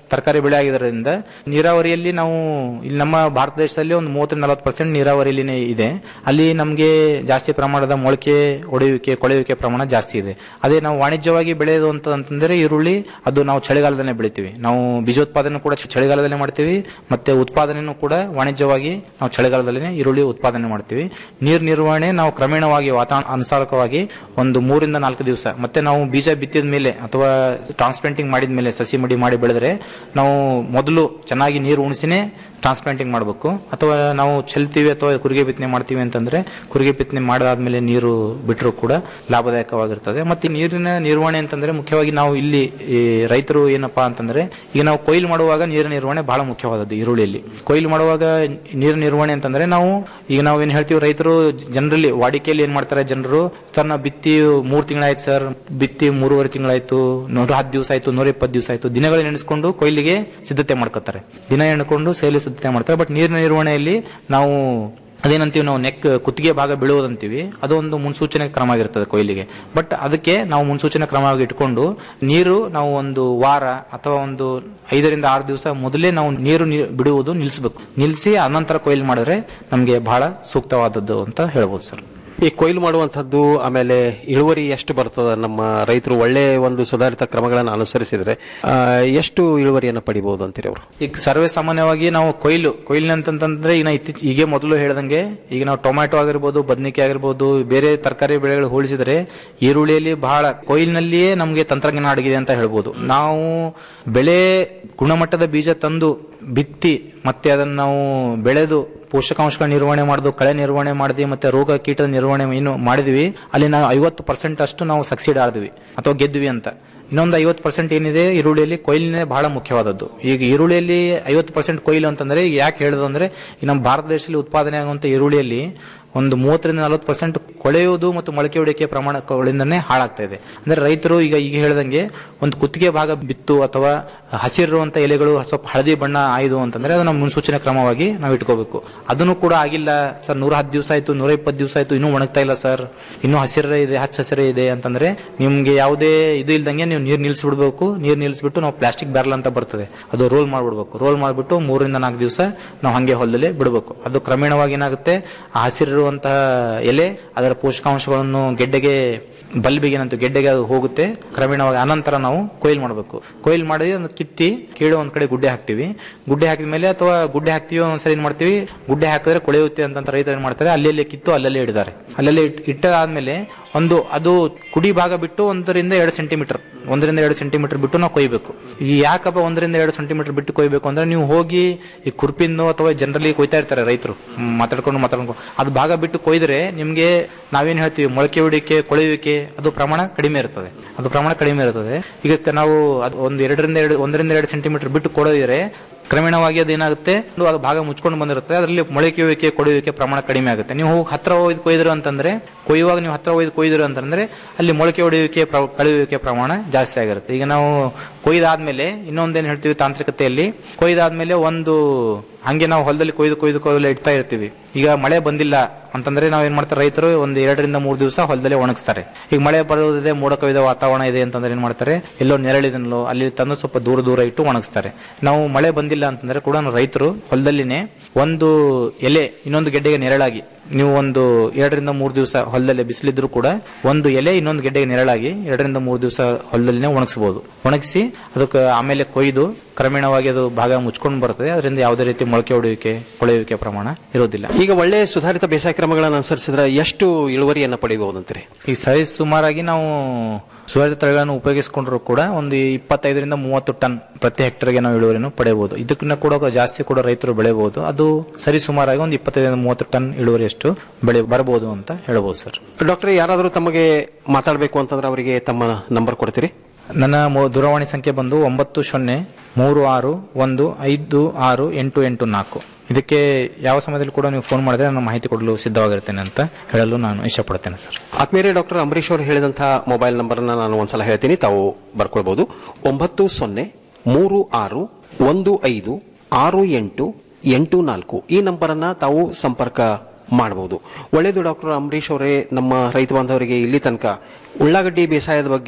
Speaker 10: ತರಕಾರಿ ಬೆಳೆ ಆಗಿರೋದ್ರಿಂದ ನೀರಾವರಿಯಲ್ಲಿ ನಾವು ಇಲ್ಲಿ ನಮ್ಮ ಭಾರತ ದೇಶದಲ್ಲಿ ಒಂದು ಮೂವತ್ತರಿಂದ ನಲವತ್ತು ಪರ್ಸೆಂಟ್ ನೀರಾವರಿಯಲ್ಲಿನೇ ಇದೆ ಅಲ್ಲಿ ನಮಗೆ ಜಾಸ್ತಿ ಪ್ರಮಾಣದ ಮೊಳಕೆ ಒಡೆಯುವಿಕೆ ಕೊಳೆಯುವಿಕೆ ಪ್ರಮಾಣ ಜಾಸ್ತಿ ಇದೆ ಅದೇ ನಾವು ವಾಣಿಜ್ಯವಾಗಿ ಬೆಳೆಯೋದು ಅಂತ ಅಂತಂದ್ರೆ ಈರುಳ್ಳಿ ಅದು ನಾವು ಚಳಿಗಾಲದಲ್ಲೇ ಬೆಳಿತೀವಿ ನಾವು ಬೀಜೋತ್ಪಾದನೆ ಕೂಡ ಚಳಿಗಾಲದಲ್ಲೇ ಮಾಡ್ತೀವಿ ಮತ್ತೆ ಉತ್ಪಾದನೆನೂ ಕೂಡ ವಾಣಿಜ್ಯವಾಗಿ ನಾವು ಚಳಿಗಾಲದಲ್ಲೇ ಈರುಳ್ಳಿ ಉತ್ಪಾದನೆ ಮಾಡ್ತೀವಿ ನೀರು ನಿರ್ವಹಣೆ ನಾವು ಕ್ರಮೇಣವಾಗಿ ವಾತಾವರಣ ಅನುಸಾರಕವಾಗಿ ಒಂದು ಮೂರಿಂದ ನಾಲ್ಕು ದಿವಸ ಮತ್ತೆ ನಾವು ಬೀಜ ಬಿತ್ತಿದ ಮೇಲೆ ಅಥವಾ ಟ್ರಾನ್ಸ್ಪ್ಲಾಂಟಿಂಗ್ ಮಾಡಿದ ಮೇಲೆ ಸಸಿ ಮಡಿ ಮಾಡಿ ಬೆಳೆದ್ರೆ ನಾವು ಮೊದಲು ಚೆನ್ನಾಗಿ ನೀರು ಉಣಿಸಿನೇ ಟ್ರಾನ್ಸ್ಪ್ಲಾಂಟಿಂಗ್ ಮಾಡಬೇಕು ಅಥವಾ ನಾವು ಚೆಲ್ತೀವಿ ಅಥವಾ ಕುರಿಗೆ ಬಿತ್ತನೆ ಮಾಡ್ತೀವಿ ಅಂತಂದ್ರೆ ಕುರಿಗೆ ಬಿತ್ತನೆ ಮಾಡಾದ್ಮೇಲೆ ನೀರು ಬಿಟ್ಟರು ಕೂಡ ಲಾಭದಾಯಕವಾಗಿರ್ತದೆ ಮತ್ತೆ ಈ ನೀರಿನ ನಿರ್ವಹಣೆ ಅಂತಂದ್ರೆ ಮುಖ್ಯವಾಗಿ ನಾವು ಇಲ್ಲಿ ಈ ರೈತರು ಏನಪ್ಪಾ ಅಂತಂದ್ರೆ ಈಗ ನಾವು ಕೊಯ್ಲು ಮಾಡುವಾಗ ನೀರಿನ ನಿರ್ವಹಣೆ ಬಹಳ ಮುಖ್ಯವಾದದ್ದು ಈರುಳ್ಳಿಯಲ್ಲಿ ಕೊಯ್ಲು ಮಾಡುವಾಗ ನೀರಿನ ನಿರ್ವಹಣೆ ಅಂತಂದ್ರೆ ನಾವು ಈಗ ನಾವು ಏನ್ ಹೇಳ್ತೀವಿ ರೈತರು ಜನರಲಿ ವಾಡಿಕೆಯಲ್ಲಿ ಏನ್ ಮಾಡ್ತಾರೆ ಜನರು ಸರ್ ನಾವು ಬಿತ್ತಿ ಮೂರ್ ತಿಂಗಳಾಯ್ತು ಸರ್ ಬಿತ್ತಿ ಮೂರುವರೆ ತಿಂಗಳಾಯ್ತು ನೂರ ಹತ್ತು ದಿವಸ ಆಯ್ತು ನೂರ ಇಪ್ಪತ್ತು ದಿವಸ ಆಯ್ತು ದಿನಗಳು ಎಣಿಸ್ಕೊಂಡು ಕೊಯ್ಲಿಗೆ ಸಿದ್ಧತೆ ಮಾಡ್ಕೋತಾರೆ ದಿನ ಎಣ್ಕೊಂಡು ಸೇಲಿ ಸಿದ್ಧತೆ ಮಾಡ್ತಾರೆ ಬಟ್ ನೀರಿನ ನಿರ್ವಹಣೆಯಲ್ಲಿ ನಾವು ಅದೇನಂತೀವಿ ನಾವು ನೆಕ್ ಕುತ್ತಿಗೆ ಭಾಗ ಬೀಳುವುದಂತೀವಿ ಅದು ಒಂದು ಮುನ್ಸೂಚನೆ ಕ್ರಮ ಆಗಿರ್ತದೆ ಕೊಯ್ಲಿಗೆ ಬಟ್ ಅದಕ್ಕೆ ನಾವು ಮುನ್ಸೂಚನೆ ಕ್ರಮವಾಗಿ ಇಟ್ಕೊಂಡು ನೀರು ನಾವು ಒಂದು ವಾರ ಅಥವಾ ಒಂದು ಐದರಿಂದ ಆರು ದಿವಸ ಮೊದಲೇ ನಾವು ನೀರು ನೀ- ಬಿಡುವುದು ನಿಲ್ಲಿಸಬೇಕು ನಿಲ್ಲಿಸಿ ಅನಂತರ ಕೊಯ್ಲು ಮಾಡಿದ್ರೆ ನಮಗೆ ಬಹಳ ಸೂಕ್ತವಾದದ್ದು ಅಂತ ಹೇಳ್ಬೋದು ಸರ್
Speaker 8: ಈ ಕೊಯ್ಲು ಮಾಡುವಂತಹದ್ದು ಆಮೇಲೆ ಇಳುವರಿ ಎಷ್ಟು ಬರ್ತದ ನಮ್ಮ ರೈತರು ಒಳ್ಳೆ ಒಂದು ಸುಧಾರಿತ ಕ್ರಮಗಳನ್ನು ಅನುಸರಿಸಿದ್ರೆ ಆ, ಎಷ್ಟು ಇಳುವರಿಯನ್ನು ಪಡಿಬಹುದು ಅಂತೀರಿ ಅವರು
Speaker 10: ಈಗ ಸರ್ವೇ ಸಾಮಾನ್ಯವಾಗಿ ನಾವು ಕೊಯ್ಲು ಕೊಯ್ಲು ಅಂತಂತಂದ್ರೆ ಈಗ ನಾ ಇತ್ತೀಚ ಈಗ ಮೊದಲು ಹೇಳ್ದಂಗೆ ಈಗ ನಾವು ಟೊಮ್ಯಾಟೊ ಆಗಿರ್ಬೋದು ಬದನೆಕಾಯಿ ಆಗಿರ್ಬೋದು ಬೇರೆ ತರಕಾರಿ ಬೆಳೆಗಳು ಹೋಲಿಸಿದ್ರೆ ಈರುಳ್ಳಿಯಲ್ಲಿ ಬಹಳ ಕೊಯ್ಲಿನಲ್ಲಿಯೇ ನಮಗೆ ತಂತ್ರಜ್ಞಾನ ಅಡಗಿದೆ ಅಂತ ಹೇಳ್ಬೋದು ನಾವು ಬೆಳೆ ಗುಣಮಟ್ಟದ ಬೀಜ ತಂದು ಬಿತ್ತಿ ಮತ್ತೆ ಅದನ್ನು ನಾವು ಬೆಳೆದು ಪೋಷಕಾಂಶಗಳ ನಿರ್ವಹಣೆ ಮಾಡುದು ಕಳೆ ನಿರ್ವಹಣೆ ಮಾಡಿದ್ವಿ ಮತ್ತೆ ರೋಗ ಕೀಟದ ನಿರ್ವಹಣೆ ಏನು ಮಾಡಿದ್ವಿ ಅಲ್ಲಿ ನಾವು ಐವತ್ತು ಪರ್ಸೆಂಟ್ ಅಷ್ಟು ನಾವು ಸಕ್ಸೀಡ್ ಆದ್ವಿ ಅಥವಾ ಗೆದ್ವಿ ಅಂತ ಇನ್ನೊಂದು ಐವತ್ತು ಪರ್ಸೆಂಟ್ ಏನಿದೆ ಈರುಳ್ಳಿಯಲ್ಲಿ ಕೊಯ್ಲಿನೇ ಬಹಳ ಮುಖ್ಯವಾದದ್ದು ಈಗ ಈರುಳ್ಳಿಯಲ್ಲಿ ಐವತ್ತು ಪರ್ಸೆಂಟ್ ಕೊಯ್ಲು ಅಂತಂದ್ರೆ ಈಗ ಯಾಕೆ ಹೇಳೋದು ಅಂದ್ರೆ ಈ ನಮ್ಮ ಭಾರತ ದೇಶದಲ್ಲಿ ಉತ್ಪಾದನೆ ಆಗುವಂತ ಈರುಳ್ಳಿಯಲ್ಲಿ ಒಂದು ಮೂವತ್ತರಿಂದ ನಲವತ್ತು ಪರ್ಸೆಂಟ್ ಕೊಳೆಯುವುದು ಮತ್ತು ಮೊಳಕೆ ಹೊಡಿಕೆ ಪ್ರಮಾಣಗಳಿಂದನೇ ಹಾಳಾಗ್ತಾ ಇದೆ ಅಂದ್ರೆ ರೈತರು ಈಗ ಈಗ ಹೇಳ್ದಂಗೆ ಒಂದು ಕುತ್ತಿಗೆ ಭಾಗ ಬಿತ್ತು ಅಥವಾ ಹಸಿರಿರುವಂತ ಎಲೆಗಳು ಸ್ವಲ್ಪ ಹಳದಿ ಬಣ್ಣ ಆಯ್ದು ಅಂತಂದ್ರೆ ಅದನ್ನ ಮುನ್ಸೂಚನೆ ಕ್ರಮವಾಗಿ ನಾವು ಇಟ್ಕೋಬೇಕು ಅದನ್ನು ಕೂಡ ಆಗಿಲ್ಲ ಸರ್ ನೂರ ಹತ್ತು ದಿವಸ ಆಯ್ತು ನೂರ ಇಪ್ಪತ್ತು ದಿವಸ ಆಯ್ತು ಇನ್ನೂ ಒಣಗ್ತಾ ಇಲ್ಲ ಸರ್ ಇನ್ನೂ ಹಸಿರೇ ಇದೆ ಹಚ್ಚ ಹಸಿರೇ ಇದೆ ಅಂತಂದ್ರೆ ನಿಮ್ಗೆ ಯಾವುದೇ ಇದು ಇಲ್ದಂಗೆ ನೀವು ನೀರು ನಿಲ್ಲಿಸ್ಬಿಡ್ಬೇಕು ನೀರು ನಿಲ್ಲಿಸ್ಬಿಟ್ಟು ನಾವು ಪ್ಲಾಸ್ಟಿಕ್ ಬ್ಯಾರಲ್ ಅಂತ ಬರ್ತದೆ ಅದು ರೋಲ್ ಮಾಡ್ಬಿಡ್ಬೇಕು ರೋಲ್ ಮಾಡ್ಬಿಟ್ಟು ಮೂರರಿಂದ ನಾಲ್ಕು ದಿವಸ ನಾವು ಹಂಗೆ ಹೊಲದಲ್ಲಿ ಬಿಡಬೇಕು ಅದು ಕ್ರಮೇಣವಾಗಿ ಏನಾಗುತ್ತೆ ಆ ಹಸಿರಿರುವಂತಹ ಎಲೆ ಅದರ ಪೋಷಕಾಂಶಗಳನ್ನು ಗೆಡ್ಡೆಗೆ ಬಲ್ಬಿಗೆ ಏನಂತ ಗೆಡ್ಡೆಗೆ ಅದು ಹೋಗುತ್ತೆ ಕ್ರಮೇಣವಾಗಿ ಅನಂತರ ನಾವು ಕೊಯ್ಲು ಮಾಡಬೇಕು ಕೊಯ್ಲು ಮಾಡಿ ಒಂದು ಕಿತ್ತಿ ಕೀಳು ಒಂದ್ ಕಡೆ ಗುಡ್ಡೆ ಹಾಕ್ತಿವಿ ಗುಡ್ಡೆ ಹಾಕಿದ ಮೇಲೆ ಅಥವಾ ಗುಡ್ಡೆ ಹಾಕ್ತಿವಿ ಒಂದ್ಸರಿ ಏನ್ ಮಾಡ್ತೀವಿ ಗುಡ್ಡೆ ಹಾಕಿದ್ರೆ ಕೊಳೆಯುತ್ತೆ ಅಂತ ರೈತರು ಏನ್ ಮಾಡ್ತಾರೆ ಅಲ್ಲಲ್ಲಿ ಕಿತ್ತು ಅಲ್ಲಲ್ಲೇ ಇಡಿದ್ದಾರೆ ಅಲ್ಲಲ್ಲಿ ಇಟ್- ಇಟ್ಟಾದ್ಮೇಲೆ ಒಂದು ಅದು ಕುಡಿ ಭಾಗ ಬಿಟ್ಟು ಒಂದರಿಂದ ಎರಡು ಸೆಂಟಿಮೀಟರ್ ಒಂದರಿಂದ ಎರಡು ಸೆಂಟಿಮೀಟರ್ ಬಿಟ್ಟು ನಾವು ಕೊಯ್ಬೇಕು ಈ ಯಾಕಪ್ಪ ಒಂದರಿಂದ ಎರಡು ಸೆಂಟಿಮೀಟರ್ ಬಿಟ್ಟು ಕೊಯ್ಬೇಕು ಅಂದ್ರೆ ನೀವು ಹೋಗಿ ಈ ಕುರ್ಪಿಂದು ಅಥವಾ ಜನರಲಿ ಕೊಯ್ತಾ ಇರ್ತಾರೆ ರೈತರು ಹ್ಮ್, ಮಾತಾಡ್ಕೊಂಡು ಮಾತಾಡ್ಕೊಂಡು ಅದು ಭಾಗ ಬಿಟ್ಟು ಕೊಯ್ದ್ರೆ ನಿಮ್ಗೆ ನಾವೇನ್ ಹೇಳ್ತೀವಿ ಮೊಳಕೆ ಹೊಡಿಕೆ ಕೊಳೆಯುವಿಕೆ ಅದು ಪ್ರಮಾಣ ಕಡಿಮೆ ಇರ್ತದೆ ಅದು ಪ್ರಮಾಣ ಕಡಿಮೆ ಇರ್ತದೆ ಈಗ ಕ- ನಾವು ಅದು ಒಂದು ಎರಡರಿಂದ ಎರಡು ಒಂದರಿಂದ ಎರಡು ಸೆಂಟಿಮೀಟರ್ ಬಿಟ್ಟು ಕೊಡೋದಿದ್ರೆ ಕ್ರಮೇಣವಾಗಿ ಅದೇನಾಗುತ್ತೆ ಅದು ಭಾಗ ಮುಚ್ಕೊಂಡು ಬಂದಿರುತ್ತೆ ಅದರಲ್ಲಿ ಮೊಳಕೆಯುವಿಕೆ ಕೊಡುವಿಕೆ ಪ್ರಮಾಣ ಕಡಿಮೆ ಆಗುತ್ತೆ ನೀವು ಹೋಗಿ ಹತ್ರ ಒಯ್ದು ಕೊಯ್ದಿರು ಅಂತಂದ್ರೆ ಕೊಯ್ಯುವಾಗ ನೀವು ಹತ್ರ ಒಯ್ದು ಕೊಯ್ದಿರು ಅಂತಂದ್ರೆ ಅಲ್ಲಿ ಮೊಳಕೆ ಹೊಡೆಯುವಿಕೆ ಪ್ರ- ಕಳೆಯುವಿಕೆ ಪ್ರಮಾಣ ಜಾಸ್ತಿ ಆಗಿರುತ್ತೆ ಈಗ ನಾವು ಕೊಯ್ದಾದ್ಮೇಲೆ ಇನ್ನೊಂದೇನು ಹೇಳ್ತೀವಿ ತಾಂತ್ರಿಕತೆಯಲ್ಲಿ ಕೊಯ್ದಾದ್ಮೇಲೆ ಒಂದು ಹಂಗೆ ನಾವು ಹೊಲದಲ್ಲಿ ಕೊಯ್ದು ಕೊಯ್ದು ಕೊಯ್ದು ಇಡ್ತಾ ಇರ್ತೀವಿ ಈಗ ಮಳೆ ಬಂದಿಲ್ಲ ಅಂತಂದ್ರೆ ನಾವ್ ಏನ್ ಮಾಡ್ತಾರೆ ರೈತರು ಒಂದು ಎರಡರಿಂದ ಮೂರು ದಿವಸ ಹೊಲದಲ್ಲಿ ಒಣಗಿಸ್ತಾರೆ ಈಗ ಮಳೆ ಬರೋದಿದೆ ಮೋಡ ಕವಿದ ವಾತಾವರಣ ಇದೆ ಅಂತಂದ್ರೆ ಏನ್ ಮಾಡ್ತಾರೆ ಎಲ್ಲೋ ನೆರಳಿದನಲ್ಲೋ ಅಲ್ಲಿ ತಂದು ಸ್ವಲ್ಪ ದೂರ ದೂರ ಇಟ್ಟು ಒಣಗಿಸ್ತಾರೆ ನಾವು ಮಳೆ ಬಂದಿಲ್ಲ ಅಂತಂದ್ರೆ ಕೂಡ ನಾವು ರೈತರು ಹೊಲದಲ್ಲಿನೇ ಒಂದು ಎಲೆ ಇನ್ನೊಂದು ಗೆಡ್ಡೆಗೆ ನೆರಳಾಗಿ ನೀವು ಒಂದು ಎರಡರಿಂದ ಮೂರು ದಿವಸ ಹೊಲದಲ್ಲಿ ಬಿಸಿಲಿದ್ರು ಕೂಡ ಒಂದು ಎಲೆ ಇನ್ನೊಂದು ಗೆಡ್ಡೆಗೆ ನೆರಳಾಗಿ ಎರಡರಿಂದ ಮೂರು ದಿವಸ ಹೊಲದಲ್ಲಿನೇ ಒಣಗಿಸಬಹುದು ಒಣಗಿಸಿ ಅದಕ್ಕೆ ಆಮೇಲೆ ಕೊಯ್ದು ಕ್ರಮೇಣವಾಗಿ ಅದು ಭಾಗ ಮುಚ್ಕೊಂಡು ಬರ್ತದೆ ಅದರಿಂದ ಯಾವುದೇ ರೀತಿ ಮೊಳಕೆ ಹೊಡೆಯುವಿಕೆ ಕೊಳೆಯುವಿಕೆ ಪ್ರಮಾಣ ಇರೋದಿಲ್ಲ
Speaker 8: ಈಗ ಒಳ್ಳೆ ಸುಧಾರಿತ ಬೇಸಾಯ ಕ್ರಮಗಳನ್ನು ಅನುಸರಿಸಿದ್ರೆ ಎಷ್ಟು ಇಳುವರಿಯನ್ನು ಪಡೆಯಬಹುದಂತೀರಿ
Speaker 10: ಈ ಸೈಜ್ ಸುಮಾರಾಗಿ ನಾವು ಸುಧಾರಿತ ತಳಿಗಳನ್ನು ಉಪಯೋಗಿಸಿಕೊಂಡ್ರು ಕೂಡ ಒಂದು ಇಪ್ಪತ್ತೈದರಿಂದ ಮೂವತ್ತು ಟನ್ ಪ್ರತಿ ಹೆಕ್ಟರ್ಗೆ ನಾವು ಇಳುವರಿಯನ್ನು ಪಡೆಯಬಹುದು ಇದಕ್ಕನ್ನ ಕೂಡ ಜಾಸ್ತಿ ಕೂಡ ರೈತರು ಬೆಳೆಯಬಹುದು ಅದು ಸರಿ ಸುಮಾರಾಗಿ ಒಂದು ಇಪ್ಪತ್ತೈದರಿಂದ ಮೂವತ್ತು ಟನ್ ಇಳುವರಿಯಷ್ಟು ಬೆಳೆ ಬರಬಹುದು ಅಂತ ಹೇಳಬಹುದು ಸರ್
Speaker 8: ಡಾಕ್ಟರ್ ಯಾರಾದರೂ ತಮಗೆ ಮಾತಾಡಬೇಕು ಅಂತಂದ್ರೆ ಅವರಿಗೆ ತಮ್ಮ ನಂಬರ್ ಕೊಡ್ತೀರಿ
Speaker 10: ನನ್ನ ಮೊ- ದೂರವಾಣಿ ಸಂಖ್ಯೆ ಬಂದು ಒಂಬತ್ತು ಸೊನ್ನೆ ಮೂರು ಆರು ಒಂದು ಐದು ಆರು ಎಂಟು ಎಂಟು ನಾಲ್ಕು ಇದಕ್ಕೆ ಯಾವ ಸಮಯದಲ್ಲಿ ಕೂಡ ನೀವು ಫೋನ್ ಮಾಡಿದ್ರೆ ನಾನು ಮಾಹಿತಿ ಕೊಡಲು ಸಿದ್ಧವಾಗಿರ್ತೇನೆ ಅಂತ ಹೇಳಲು ನಾನು ಇಷ್ಟಪಡ್ತೇನೆ ಸರ್
Speaker 8: ಆತ್ಮೀಯರೇ ಡಾಕ್ಟರ್ ಅಂಬರೀಶ್ ಅವರು ಹೇಳಿದಂತಹ ಮೊಬೈಲ್ ನಂಬರ್ನ ನಾನು ಒಂದ್ಸಲ ಹೇಳ್ತೀನಿ ತಾವು ಬರ್ಕೊಳ್ಬಹುದು ಒಂಬತ್ತು ಸೊನ್ನೆ ಮೂರು ಆರು ಒಂದು ಐದು ಆರು ಎಂಟು ಎಂಟು ನಾಲ್ಕು ಈ ನಂಬರನ್ನ ತಾವು ಸಂಪರ್ಕ ಮಾಡಬಹುದು ಒಳ್ಳೆಯದು ಡಾಕ್ಟರ್ ಅಂಬರೀಶ್ ಅವರೇ ನಮ್ಮ ರೈತ ಬಾಂಧವರಿಗೆ ಇಲ್ಲಿ ತನಕ ಉಳ್ಳಾಗಡ್ಡಿ ಬೇಸಾಯದ ಬಗ್ಗೆ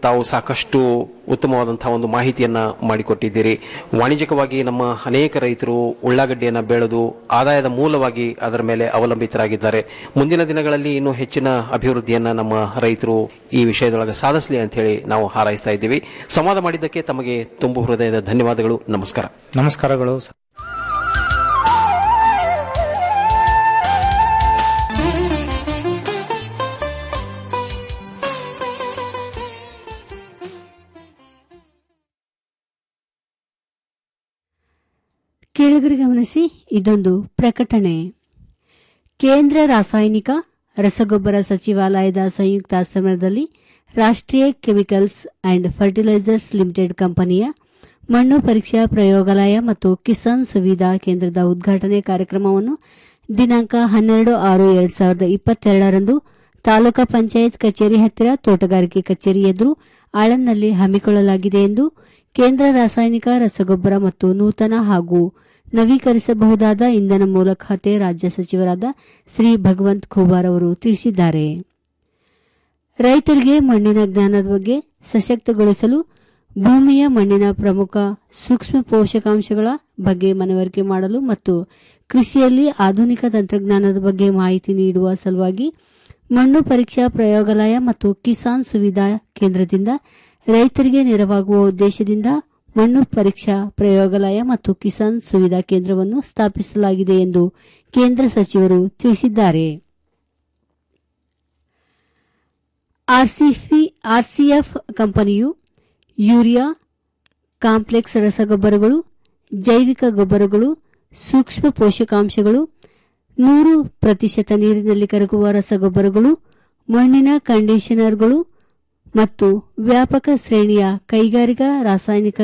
Speaker 8: ತಾವು ಸಾಕಷ್ಟು ಉತ್ತಮವಾದಂತಹ ಒಂದು ಮಾಹಿತಿಯನ್ನ ಮಾಡಿಕೊಟ್ಟಿದ್ದೀರಿ ವಾಣಿಜ್ಯಿಕವಾಗಿ ನಮ್ಮ ಅನೇಕ ರೈತರು ಉಳ್ಳಾಗಡ್ಡಿಯನ್ನ ಬೆಳೆದು ಆದಾಯದ ಮೂಲವಾಗಿ ಅದರ ಮೇಲೆ ಅವಲಂಬಿತರಾಗಿದ್ದಾರೆ ಮುಂದಿನ ದಿನಗಳಲ್ಲಿ ಇನ್ನೂ ಹೆಚ್ಚಿನ ಅಭಿವೃದ್ಧಿಯನ್ನ ನಮ್ಮ ರೈತರು ಈ ವಿಷಯದೊಳಗೆ ಸಾಧಿಸಲಿ ಅಂತ ಹೇಳಿ ನಾವು ಹಾರೈಸ್ತಾ ಇದ್ದೀವಿ ಸಂವಾದ ಮಾಡಿದ್ದಕ್ಕೆ ತಮಗೆ ತುಂಬು ಹೃದಯದ ಧನ್ಯವಾದಗಳು ನಮಸ್ಕಾರ
Speaker 10: ನಮಸ್ಕಾರಗಳು
Speaker 1: ಕೇಳುಗರಿಗೆ ಗಮನಿಸಿ ಇದೊಂದು ಪ್ರಕಟಣೆ ಕೇಂದ್ರ ರಾಸಾಯನಿಕ ರಸಗೊಬ್ಬರ ಸಚಿವಾಲಯದ ಸಂಯುಕ್ತಾಶ್ರಮದಲ್ಲಿ ರಾಷ್ಟ್ರೀಯ ಕೆಮಿಕಲ್ಸ್ ಅಂಡ್ ಫರ್ಟಿಲೈಸರ್ಸ್ ಲಿಮಿಟೆಡ್ ಕಂಪನಿಯ ಮಣ್ಣು ಪರೀಕ್ಷಾ ಪ್ರಯೋಗಾಲಯ ಮತ್ತು ಕಿಸಾನ್ ಸುವಿಧಾ ಕೇಂದ್ರದ ಉದ್ಘಾಟನೆ ಕಾರ್ಯಕ್ರಮವನ್ನು ದಿನಾಂಕ ಹನ್ನೆರಡು ಆರು ಎರಡ್ ಸಾವಿರದ ಇಪ್ಪತ್ತೆರಡರಂದು ತಾಲೂಕಾ ಪಂಚಾಯತ್ ಕಚೇರಿ ಹತ್ತಿರ ತೋಟಗಾರಿಕೆ ಕಚೇರಿ ಎದುರು ಆಳಂದ್ನಲ್ಲಿ ಹಮ್ಮಿಕೊಳ್ಳಲಾಗಿದೆ ಎಂದು ಕೇಂದ್ರ ರಾಸಾಯನಿಕ ರಸಗೊಬ್ಬರ ಮತ್ತು ನೂತನ ಹಾಗೂ ನವೀಕರಿಸಬಹುದಾದ ಇಂಧನ ಮೂಲ ಖಾತೆ ರಾಜ್ಯ ಸಚಿವರಾದ ಶ್ರೀ ಭಗವಂತ್ ಖೂಬಾರ್ ಅವರು ತಿಳಿಸಿದ್ದಾರೆ ರೈತರಿಗೆ ಮಣ್ಣಿನ ಜ್ಞಾನದ ಬಗ್ಗೆ ಸಶಕ್ತಗೊಳಿಸಲು ಭೂಮಿಯ ಮಣ್ಣಿನ ಪ್ರಮುಖ ಸೂಕ್ಷ್ಮ ಪೋಷಕಾಂಶಗಳ ಬಗ್ಗೆ ಮನವರಿಕೆ ಮಾಡಲು ಮತ್ತು ಕೃಷಿಯಲ್ಲಿ ಆಧುನಿಕ ತಂತ್ರಜ್ಞಾನದ ಬಗ್ಗೆ ಮಾಹಿತಿ ನೀಡುವ ಸಲುವಾಗಿ ಮಣ್ಣು ಪರೀಕ್ಷಾ ಪ್ರಯೋಗಾಲಯ ಮತ್ತು ಕಿಸಾನ್ ಸುವಿಧಾ ಕೇಂದ್ರದಿಂದ ರೈತರಿಗೆ ನೆರವಾಗುವ ಉದ್ದೇಶದಿಂದ ಮಣ್ಣು ಪರೀಕ್ಷಾ ಪ್ರಯೋಗಾಲಯ ಮತ್ತು ಕಿಸಾನ್ ಸುವಿಧಾ ಕೇಂದ್ರವನ್ನು ಸ್ಥಾಪಿಸಲಾಗಿದೆ ಎಂದು ಕೇಂದ್ರ ಸಚಿವರು ತಿಳಿಸಿದ್ದಾರೆ ಆರ್ಸಿಎಫ್ ಕಂಪನಿಯು ಯೂರಿಯಾ ಕಾಂಪ್ಲೆಕ್ಸ್ ರಸಗೊಬ್ಬರಗಳು ಜೈವಿಕ ಗೊಬ್ಬರಗಳು ಸೂಕ್ಷ್ಮ ಪೋಷಕಾಂಶಗಳು ನೂರು ಪ್ರತಿಶತ ನೀರಿನಲ್ಲಿ ಕರಗುವ ರಸಗೊಬ್ಬರಗಳು ಮಣ್ಣಿನ ಕಂಡೀಷನರ್ಗಳು ಮತ್ತು ವ್ಯಾಪಕ ಶ್ರೇಣಿಯ ಕೈಗಾರಿಕಾ ರಾಸಾಯನಿಕ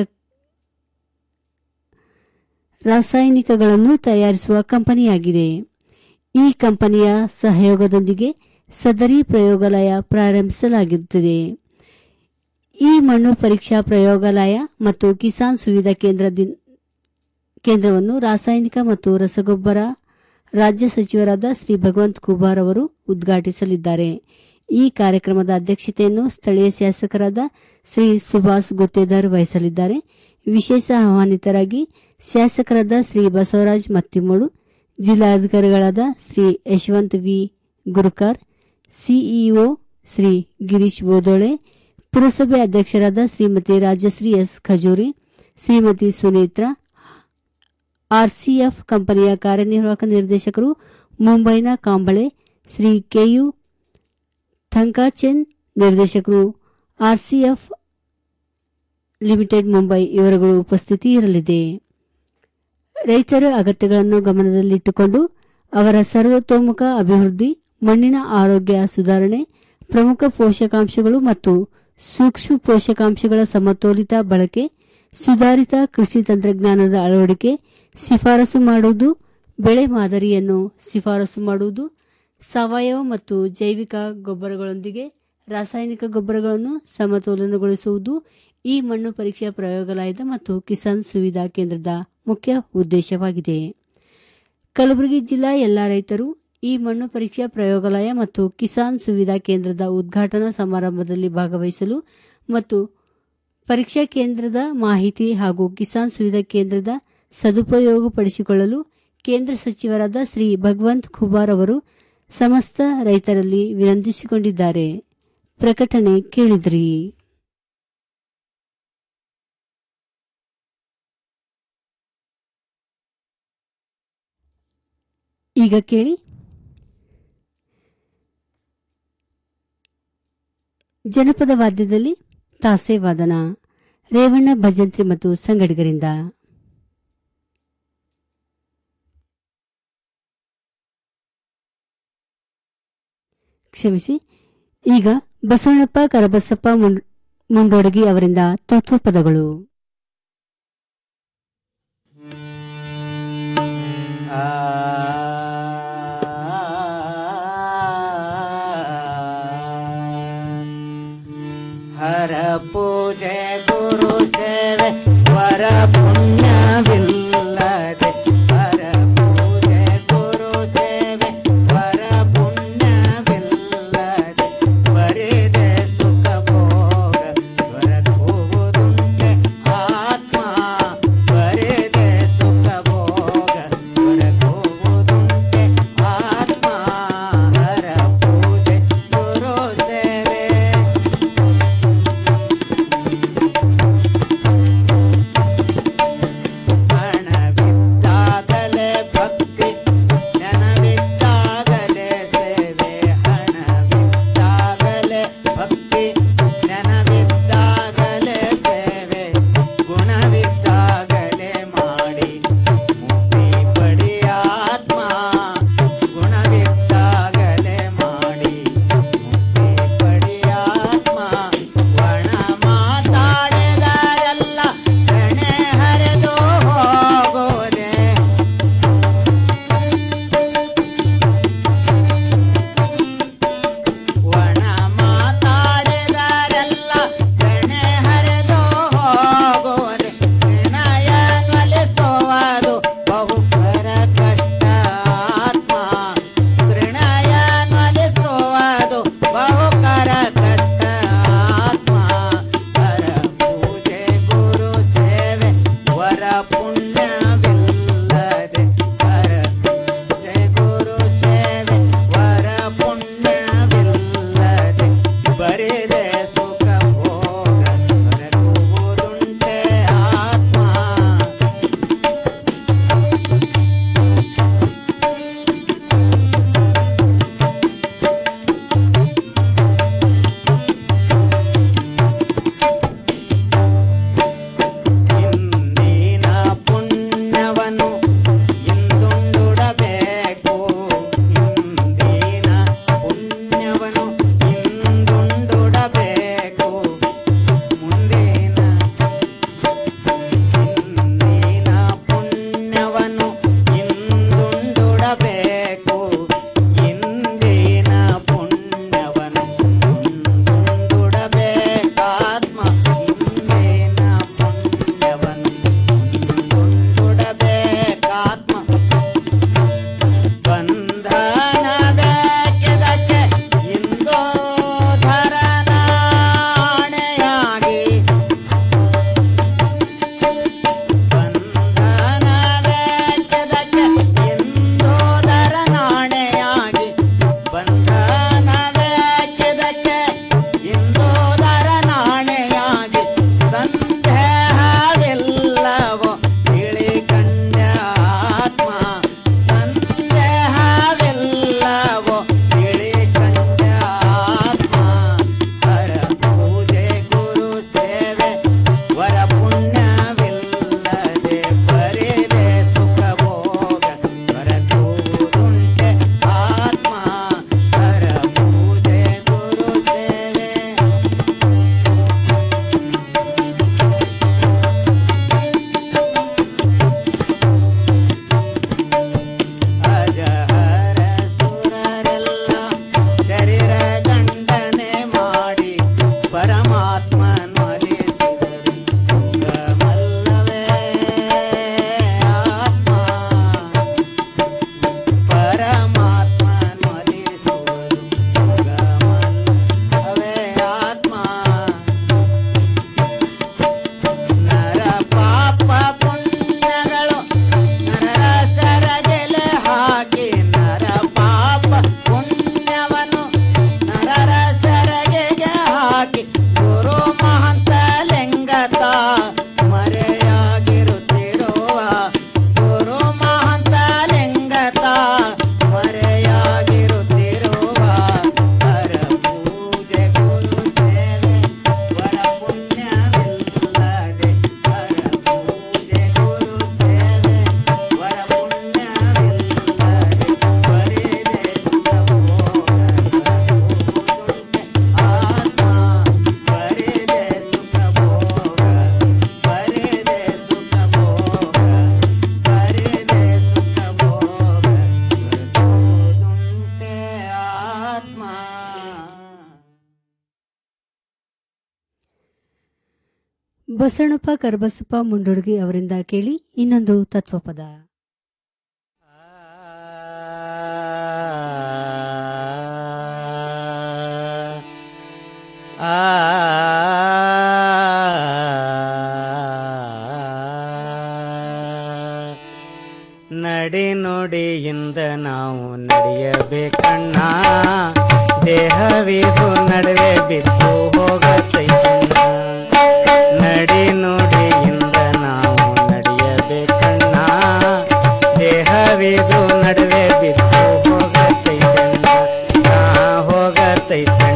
Speaker 1: ರಾಸಾಯನಿಕಗಳನ್ನು ತಯಾರಿಸುವ ಕಂಪನಿಯಾಗಿದೆ ಈ ಕಂಪನಿಯ ಸಹಯೋಗದೊಂದಿಗೆ ಸದರಿ ಪ್ರಯೋಗಾಲಯ ಪ್ರಾರಂಭಿಸಲಾಗುತ್ತದೆ ಈ ಮಣ್ಣು ಪರೀಕ್ಷಾ ಪ್ರಯೋಗಾಲಯ ಮತ್ತು ಕಿಸಾನ್ ಸುವಿಧಾ ಕೇಂದ್ರದಿ- ಕೇಂದ್ರವನ್ನು ರಾಸಾಯನಿಕ ಮತ್ತು ರಸಗೊಬ್ಬರ ರಾಜ್ಯ ಸಚಿವರಾದ ಶ್ರೀ ಭಗವಂತ್ ಕುಬಾರ್ ಅವರು ಉದ್ಘಾಟಿಸಲಿದ್ದಾರೆ ಈ ಕಾರ್ಯಕ್ರಮದ ಅಧ್ಯಕ್ಷತೆಯನ್ನು ಸ್ಥಳೀಯ ಶಾಸಕರಾದ ಶ್ರೀ ಸುಭಾಷ್ ಗುತ್ತೇದಾರ್ ವಹಿಸಲಿದ್ದಾರೆ ವಿಶೇಷ ಆಹ್ವಾನಿತರಾಗಿ ಶಾಸಕರಾದ ಶ್ರೀ ಬಸವರಾಜ್ ಮತ್ತಿಮೂಡು ಜಿಲ್ಲಾಧಿಕಾರಿಗಳಾದ ಶ್ರೀ ಯಶವಂತ್ ವಿ ಗುರುಕಾರ್ ಸಿಇಒ ಶ್ರೀ ಗಿರೀಶ್ ಬೋದೋಳೆ ಪುರಸಭೆ ಅಧ್ಯಕ್ಷರಾದ ಶ್ರೀಮತಿ ರಾಜಶ್ರೀ ಎಸ್ ಖಜೂರಿ ಶ್ರೀಮತಿ ಸುನೇತ್ರಾ ಆರ್ಸಿಎಫ್ ಕಂಪನಿಯ ಕಾರ್ಯನಿರ್ವಾಹಕ ನಿರ್ದೇಶಕರು ಮುಂಬೈನ ಕಾಂಬಳೆ ಶ್ರೀ ಕೆಯು ಥಂಕಾಚೆನ್ ನಿರ್ದೇಶಕರು ಆರ್ಸಿಎಫ್ ಲಿಮಿಟೆಡ್ ಮುಂಬೈ ಇವರುಗಳು ಉಪಸ್ಥಿತಿ ಇರಲಿದೆ ರೈತರ ಅಗತ್ಯಗಳನ್ನು ಗಮನದಲ್ಲಿಟ್ಟುಕೊಂಡು ಅವರ ಸರ್ವತೋಮುಖ ಅಭಿವೃದ್ಧಿ ಮಣ್ಣಿನ ಆರೋಗ್ಯ ಸುಧಾರಣೆ ಪ್ರಮುಖ ಪೋಷಕಾಂಶಗಳು ಮತ್ತು ಸೂಕ್ಷ್ಮ ಪೋಷಕಾಂಶಗಳ ಸಮತೋಲಿತ ಬಳಕೆ ಸುಧಾರಿತ ಕೃಷಿ ತಂತ್ರಜ್ಞಾನದ ಅಳವಡಿಕೆ ಶಿಫಾರಸು ಮಾಡುವುದು ಬೆಳೆ ಮಾದರಿಯನ್ನು ಶಿಫಾರಸು ಮಾಡುವುದು ಸಾವಯವ ಮತ್ತು ಜೈವಿಕ ಗೊಬ್ಬರಗಳೊಂದಿಗೆ ರಾಸಾಯನಿಕ ಗೊಬ್ಬರಗಳನ್ನು ಸಮತೋಲನಗೊಳಿಸುವುದು ಈ ಮಣ್ಣು ಪರೀಕ್ಷಾ ಪ್ರಯೋಗಾಲಯದ ಮತ್ತು ಕಿಸಾನ್ ಸುವಿಧಾ ಕೇಂದ್ರದ ಮುಖ್ಯ ಉದ್ದೇಶವಾಗಿದೆ ಕಲಬುರಗಿ ಜಿಲ್ಲಾ ಎಲ್ಲಾ ರೈತರು ಈ ಮಣ್ಣು ಪರೀಕ್ಷಾ ಪ್ರಯೋಗಾಲಯ ಮತ್ತು ಕಿಸಾನ್ ಸುವಿಧಾ ಕೇಂದ್ರದ ಉದ್ಘಾಟನಾ ಸಮಾರಂಭದಲ್ಲಿ ಭಾಗವಹಿಸಲು ಮತ್ತು ಪರೀಕ್ಷಾ ಕೇಂದ್ರದ ಮಾಹಿತಿ ಹಾಗೂ ಕಿಸಾನ್ ಸುವಿಧಾ ಕೇಂದ್ರದ ಸದುಪಯೋಗಪಡಿಸಿಕೊಳ್ಳಲು ಕೇಂದ್ರ ಸಚಿವರಾದ ಶ್ರೀ ಭಗವಂತ್ ಖುಬಾರ್ ಅವರು ಸಮಸ್ತ ರೈತರಲ್ಲಿ ವಿನಂತಿಸಿಕೊಂಡಿದ್ದಾರೆ ಪ್ರಕಟಣೆ ಕೇಳಿದ್ರಿ ಈಗ ಕೇಳಿ ಜನಪದ ವಾದ್ಯದಲ್ಲಿ ತಾಸೆ ವಾದನ ರೇವಣ್ಣ ಭಜಂತ್ರಿ ಮತ್ತು ಸಂಗಡಿಗರಿಂದ ಕ್ಷಮಿಸಿ ಈಗ ಬಸವಣ್ಣಪ್ಪ ಕರಬಸಪ್ಪ ಮುಂಡ್- ಮುಂಡೋಡಗಿ ಅವರಿಂದ ತತ್ವಪದಗಳು
Speaker 11: ಹರ ಪೂಜೆ ಗುರು ಸೇವೆ ವರ ಪುಣ್ಯವಿಲ್ಲದೆ ಹರ ಪೂಜೆ ಗುರು ಸೇವೆ ವರ ಪುಣ್ಯವಿಲ್ಲದೆ ಬರಿದೆ ಸುಖ ಭೋಗ
Speaker 1: ಬಸವಣ್ಣಪ್ಪ ಕರಬಸಪ್ಪ ಮುಂಡೋಡ್ಗಿ ಅವರಿಂದ ಕೇಳಿ ಇನ್ನೊಂದು ತತ್ವಪದ
Speaker 11: ನಡೆ ನುಡಿಯಿಂದ ನಾವು ನಡೆಯಬೇಕಣ್ಣ ದೇಹವಿದು ನಡುವೆ ಬಿದ್ದು ಹೋಗತೈತಣ್ಣ ನಡೆ ನುಡಿಯಿಂದ ನಾವು ನಡೆಯಬೇಕಣ್ಣ ದೇಹವಿದು ನಡುವೆ ಬಿದ್ದು ಹೋಗತೈತಣ್ಣ ನಾ ಹೋಗತೈತಣ್ಣ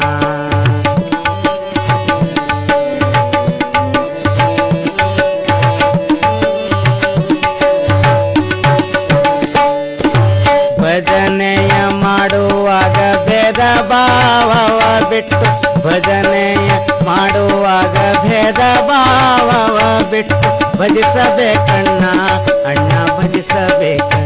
Speaker 11: ಭಜನೆಯ ಮಾಡುವಾಗ ಭೇದ ಭಾವವ ಬಿಟ್ಟು ಭಜನೆಯ ಮಾಡುವಾಗ ಭೇದ ಭಾವವ ಬಿಟ್ಟು ಭಜಿಸಬೇಕಣ್ಣ ಅಣ್ಣ ಭಜಿಸಬೇಕಣ್ಣ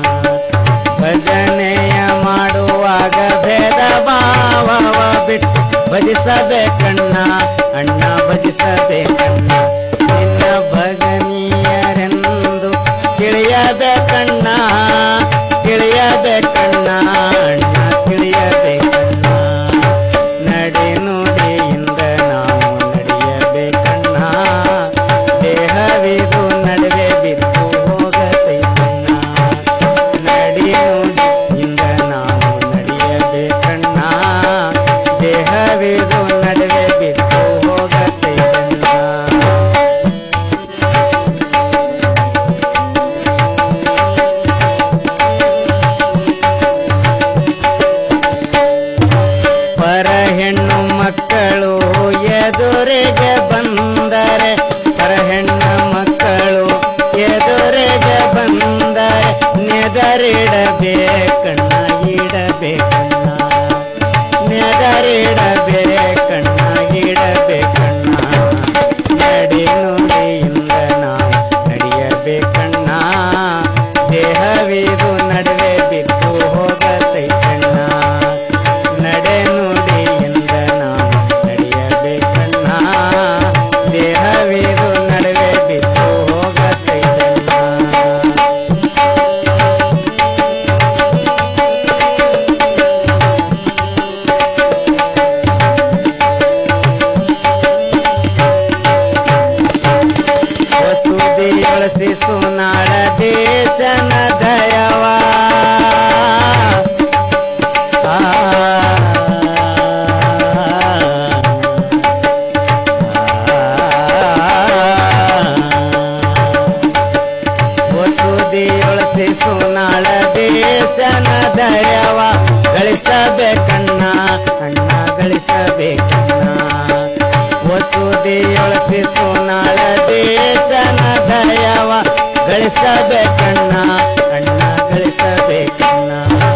Speaker 11: ಭಜನೆಯ ಮಾಡುವಾಗ ಭೇದ ಭಾವವ ಬಿಟ್ಟು ಭಜಿಸಬೇಕಣ್ಣ ಅಣ್ಣ ಭಜಿಸಬೇಕಣ್ಣ ನಿನ್ನ ಭಗನೀಯರೆಂದು ತಿಳಿಯಬೇಕಣ್ಣ ತಿಳಿಯಬೇಕಣ್ಣ ಅಣ್ಣ ತಿಳಿಯಬೇಕಣ್ಣ ನಡೆ ನುಡಿಯಿಂದ ನಾವು ನಡೆಯಬೇಕಣ್ಣ ದೇಹವಿದು ನಡುವೆ ಬಿದ್ದು ಹೋಗತೈತಣ್ಣ ನಡಿ ನುಡಿಯಿಂದ ನಾವು ನಡೆಯಬೇಕಣ್ಣ ದೇಹವಿದು ನಡುವೆ ಬಿದ್ದು ಹೋಗತೈತಣ್ಣ ಪರ ಹೆಣ್ಣು ಮಕ್ಕಳು ಎದುರಿಗೆ ಬಂದರೆ ಪರ ಹೆಣ್ಣು ಮಕ್ಕಳು ಎದುರಿಗೆ ಬಂದರೆ ನೆದರಿಡಬೇಕಣ್ಣ ಇಡಬೇಕಣ್ಣ ನೆದರಿಡಬೇಕಣ್ಣ ಇಡಬೇಕಣ್ಣ ನಡಿ ನುಡಿಯಿಂದ ನಾವು ನಡೆಯಬೇಕಣ್ಣ ದೇಹವಿದು ನಡುವೆ ಬಿದ್ದು ಹೋಗತೈತಣ್ಣ ನಡೆ ನುಡಿಯಿಂದ ನಾವು ನಡೆಯಬೇಕಣ್ಣ ದೇಹವಿದು ನಡುವೆ ಬಿದ್ದು ಹೋಗತೈತಣ್ಣ ವಸುದಿಯೊಳಸಿ ಸುನಾಳ ದೇಶನ ದಯವ ಆ, ವಸುದಿಯೊಳಸಿ ಸುನಾಳ ದೇಶನ ದಯವ ಗಳಿಸಬೇಕಣ್ಣ ಅಣ್ಣ ಗಳಿಸಬೇಕಣ್ಣ ವಸುದಿಯೊಳಸಿ ಸುನಾಳ ದೇಶನ ದಯವ ಗಳಿಸಬೇಕಣ್ಣ ಅಣ್ಣ ಗಳಿಸಬೇಕಣ್ಣ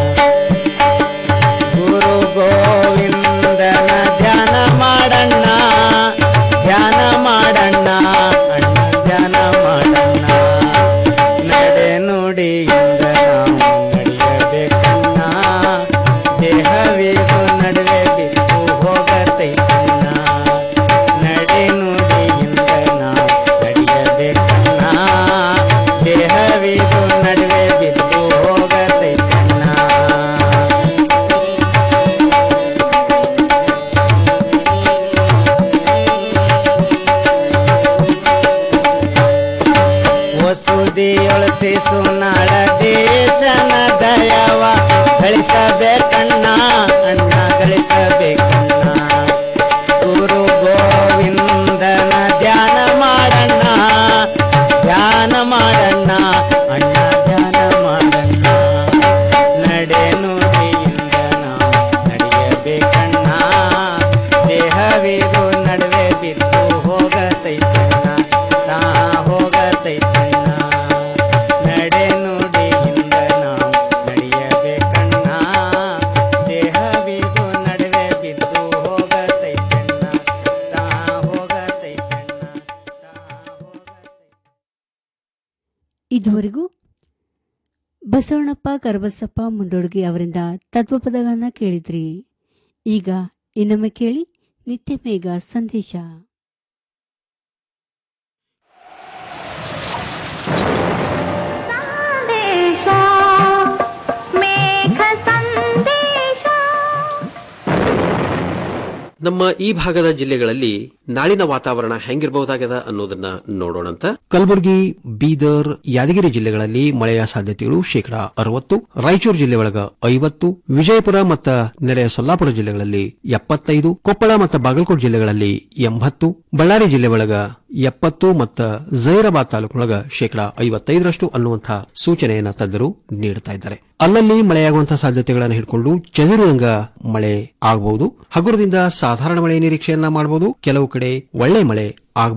Speaker 11: ಗುರು ಗೋವಿಂದನ ಧ್ಯಾನ ಮಾಡಣ್ಣ ಧ್ಯಾನ ಮಾಡಣ್ಣ ಅಣ್ಣ ಧ್ಯಾನ ಮಾಡಣ್ಣ ನಡೆ ನುಡಿಯಿಂದ ನಾವು ನಡೆಯಬೇಕಣ್ಣ ದೇಹವಿದು ನಡುವೆ ಬಿದ್ದು ಹೋಗತೈತಣ್ಣ ನಡೆ ನುಡಿಯಿಂದ ನಾವು ನಡೆಯಬೇಕಣ್ಣ ದೇಹವಿದು ನಡುವೆ ಬಿದ್ದು ಹೋಗತೈತಣ್ಣ ವಸುದಿಯೊಳಸಿ ಸುನಾಳ ದೇಶನ ದಯವ ಗಳಿಸಬೇಕಣ್ಣ ಅಣ್ಣ ಗಳಿಸಬೇಕಣ್ಣ ಗುರು ಗೋವಿಂದನ ಧ್ಯಾನ ಮಾಡಣ್ಣ ಧ್ಯಾನ ಮಾಡಣ್ಣ ಅಣ್ಣ ಧ್ಯಾನ ಮಾಡಣ್ಣ ನಡೆ ನುಡಿಯಿಂದ ನಾವು ನಡೆಯಬೇಕಣ್ಣ ದೇಹವಿದು ನಡುವೆ ಬಿದ್ದು ಹೋಗತೈತಣ್ಣ ತಾ ಹೋಗತೈತಣ್ಣ ನಡೆ ನುಡಿಯಿಂದ ನಾವು ನಡೆಯಬೇಕಣ್ಣ ದೇಹವಿದು ನಡುವೆ ಬಿದ್ದು ಹೋಗತೈತಣ್ಣ ತಾ ಹೋಗತೈತಣ್ಣ
Speaker 1: ಇದುವರೆಗೂ ಬಸವಣ್ಣಪ್ಪ ಕರಬಸಪ್ಪ ಮುಂಡೋಡ್ಗಿ ಅವರಿಂದ ತತ್ವಪದಗಳನ್ನ ಕೇಳಿದ್ರಿ ಈಗ ಇನ್ನೊಮ್ಮೆ ಕೇಳಿ ನಿತ್ಯ ಮೇಘ ಸಂದೇಶ
Speaker 8: ನಮ್ಮ ಈ ಭಾಗದ ಜಿಲ್ಲೆಗಳಲ್ಲಿ ನಾಳಿನ ವಾತಾವರಣ ಹೆಂಗಿರಬಹುದಾಗದ ಅನ್ನೋದನ್ನ ನೋಡೋಣಂತ ಕಲಬುರಗಿ ಬೀದರ್ ಯಾದಗಿರಿ ಜಿಲ್ಲೆಗಳಲ್ಲಿ ಮಳೆಯ ಸಾಧ್ಯತೆಗಳು ಶೇಕಡಾ ಅರವತ್ತು ರಾಯಚೂರು ಜಿಲ್ಲೆ ಒಳಗ ಐವತ್ತು ವಿಜಯಪುರ ಮತ್ತು ನೆರೆಯ ಸೊಲ್ಲಾಪುರ ಜಿಲ್ಲೆಗಳಲ್ಲಿ ಎಪ್ಪತ್ತೈದು ಕೊಪ್ಪಳ ಮತ್ತು ಬಾಗಲಕೋಟೆ ಜಿಲ್ಲೆಗಳಲ್ಲಿ ಎಂಬತ್ತು ಬಳ್ಳಾರಿ ಜಿಲ್ಲೆ ಒಳಗ ಎಪ್ಪತ್ತು ಮತ್ತು ಜೈರಾಬಾದ್ ತಾಲೂಕಿನೊಳಗ ಶೇಕಡಾ ಐವತ್ತೈದರಷ್ಟು ಅನ್ನುವಂತಹ ಸೂಚನೆಯನ್ನ ತಜ್ಞರು ನೀಡುತ್ತಾ ಇದ್ದಾರೆ ಅಲ್ಲಲ್ಲಿ ಮಳೆಯಾಗುವಂತಹ ಸಾಧ್ಯತೆಗಳನ್ನು ಹಿಡ್ಕೊಂಡು ಚದುರಿದಂಗ ಮಳೆ ಆಗಬಹುದು ಹಗುರದಿಂದ ಸಾಧಾರಣ ಮಳೆ ನಿರೀಕ್ಷೆಯನ್ನ ಮಾಡಬಹುದು ಕೆಲವು ಕಡೆ ಒಳ್ಳೆ ಮಳೆ ಆಗಬಹುದು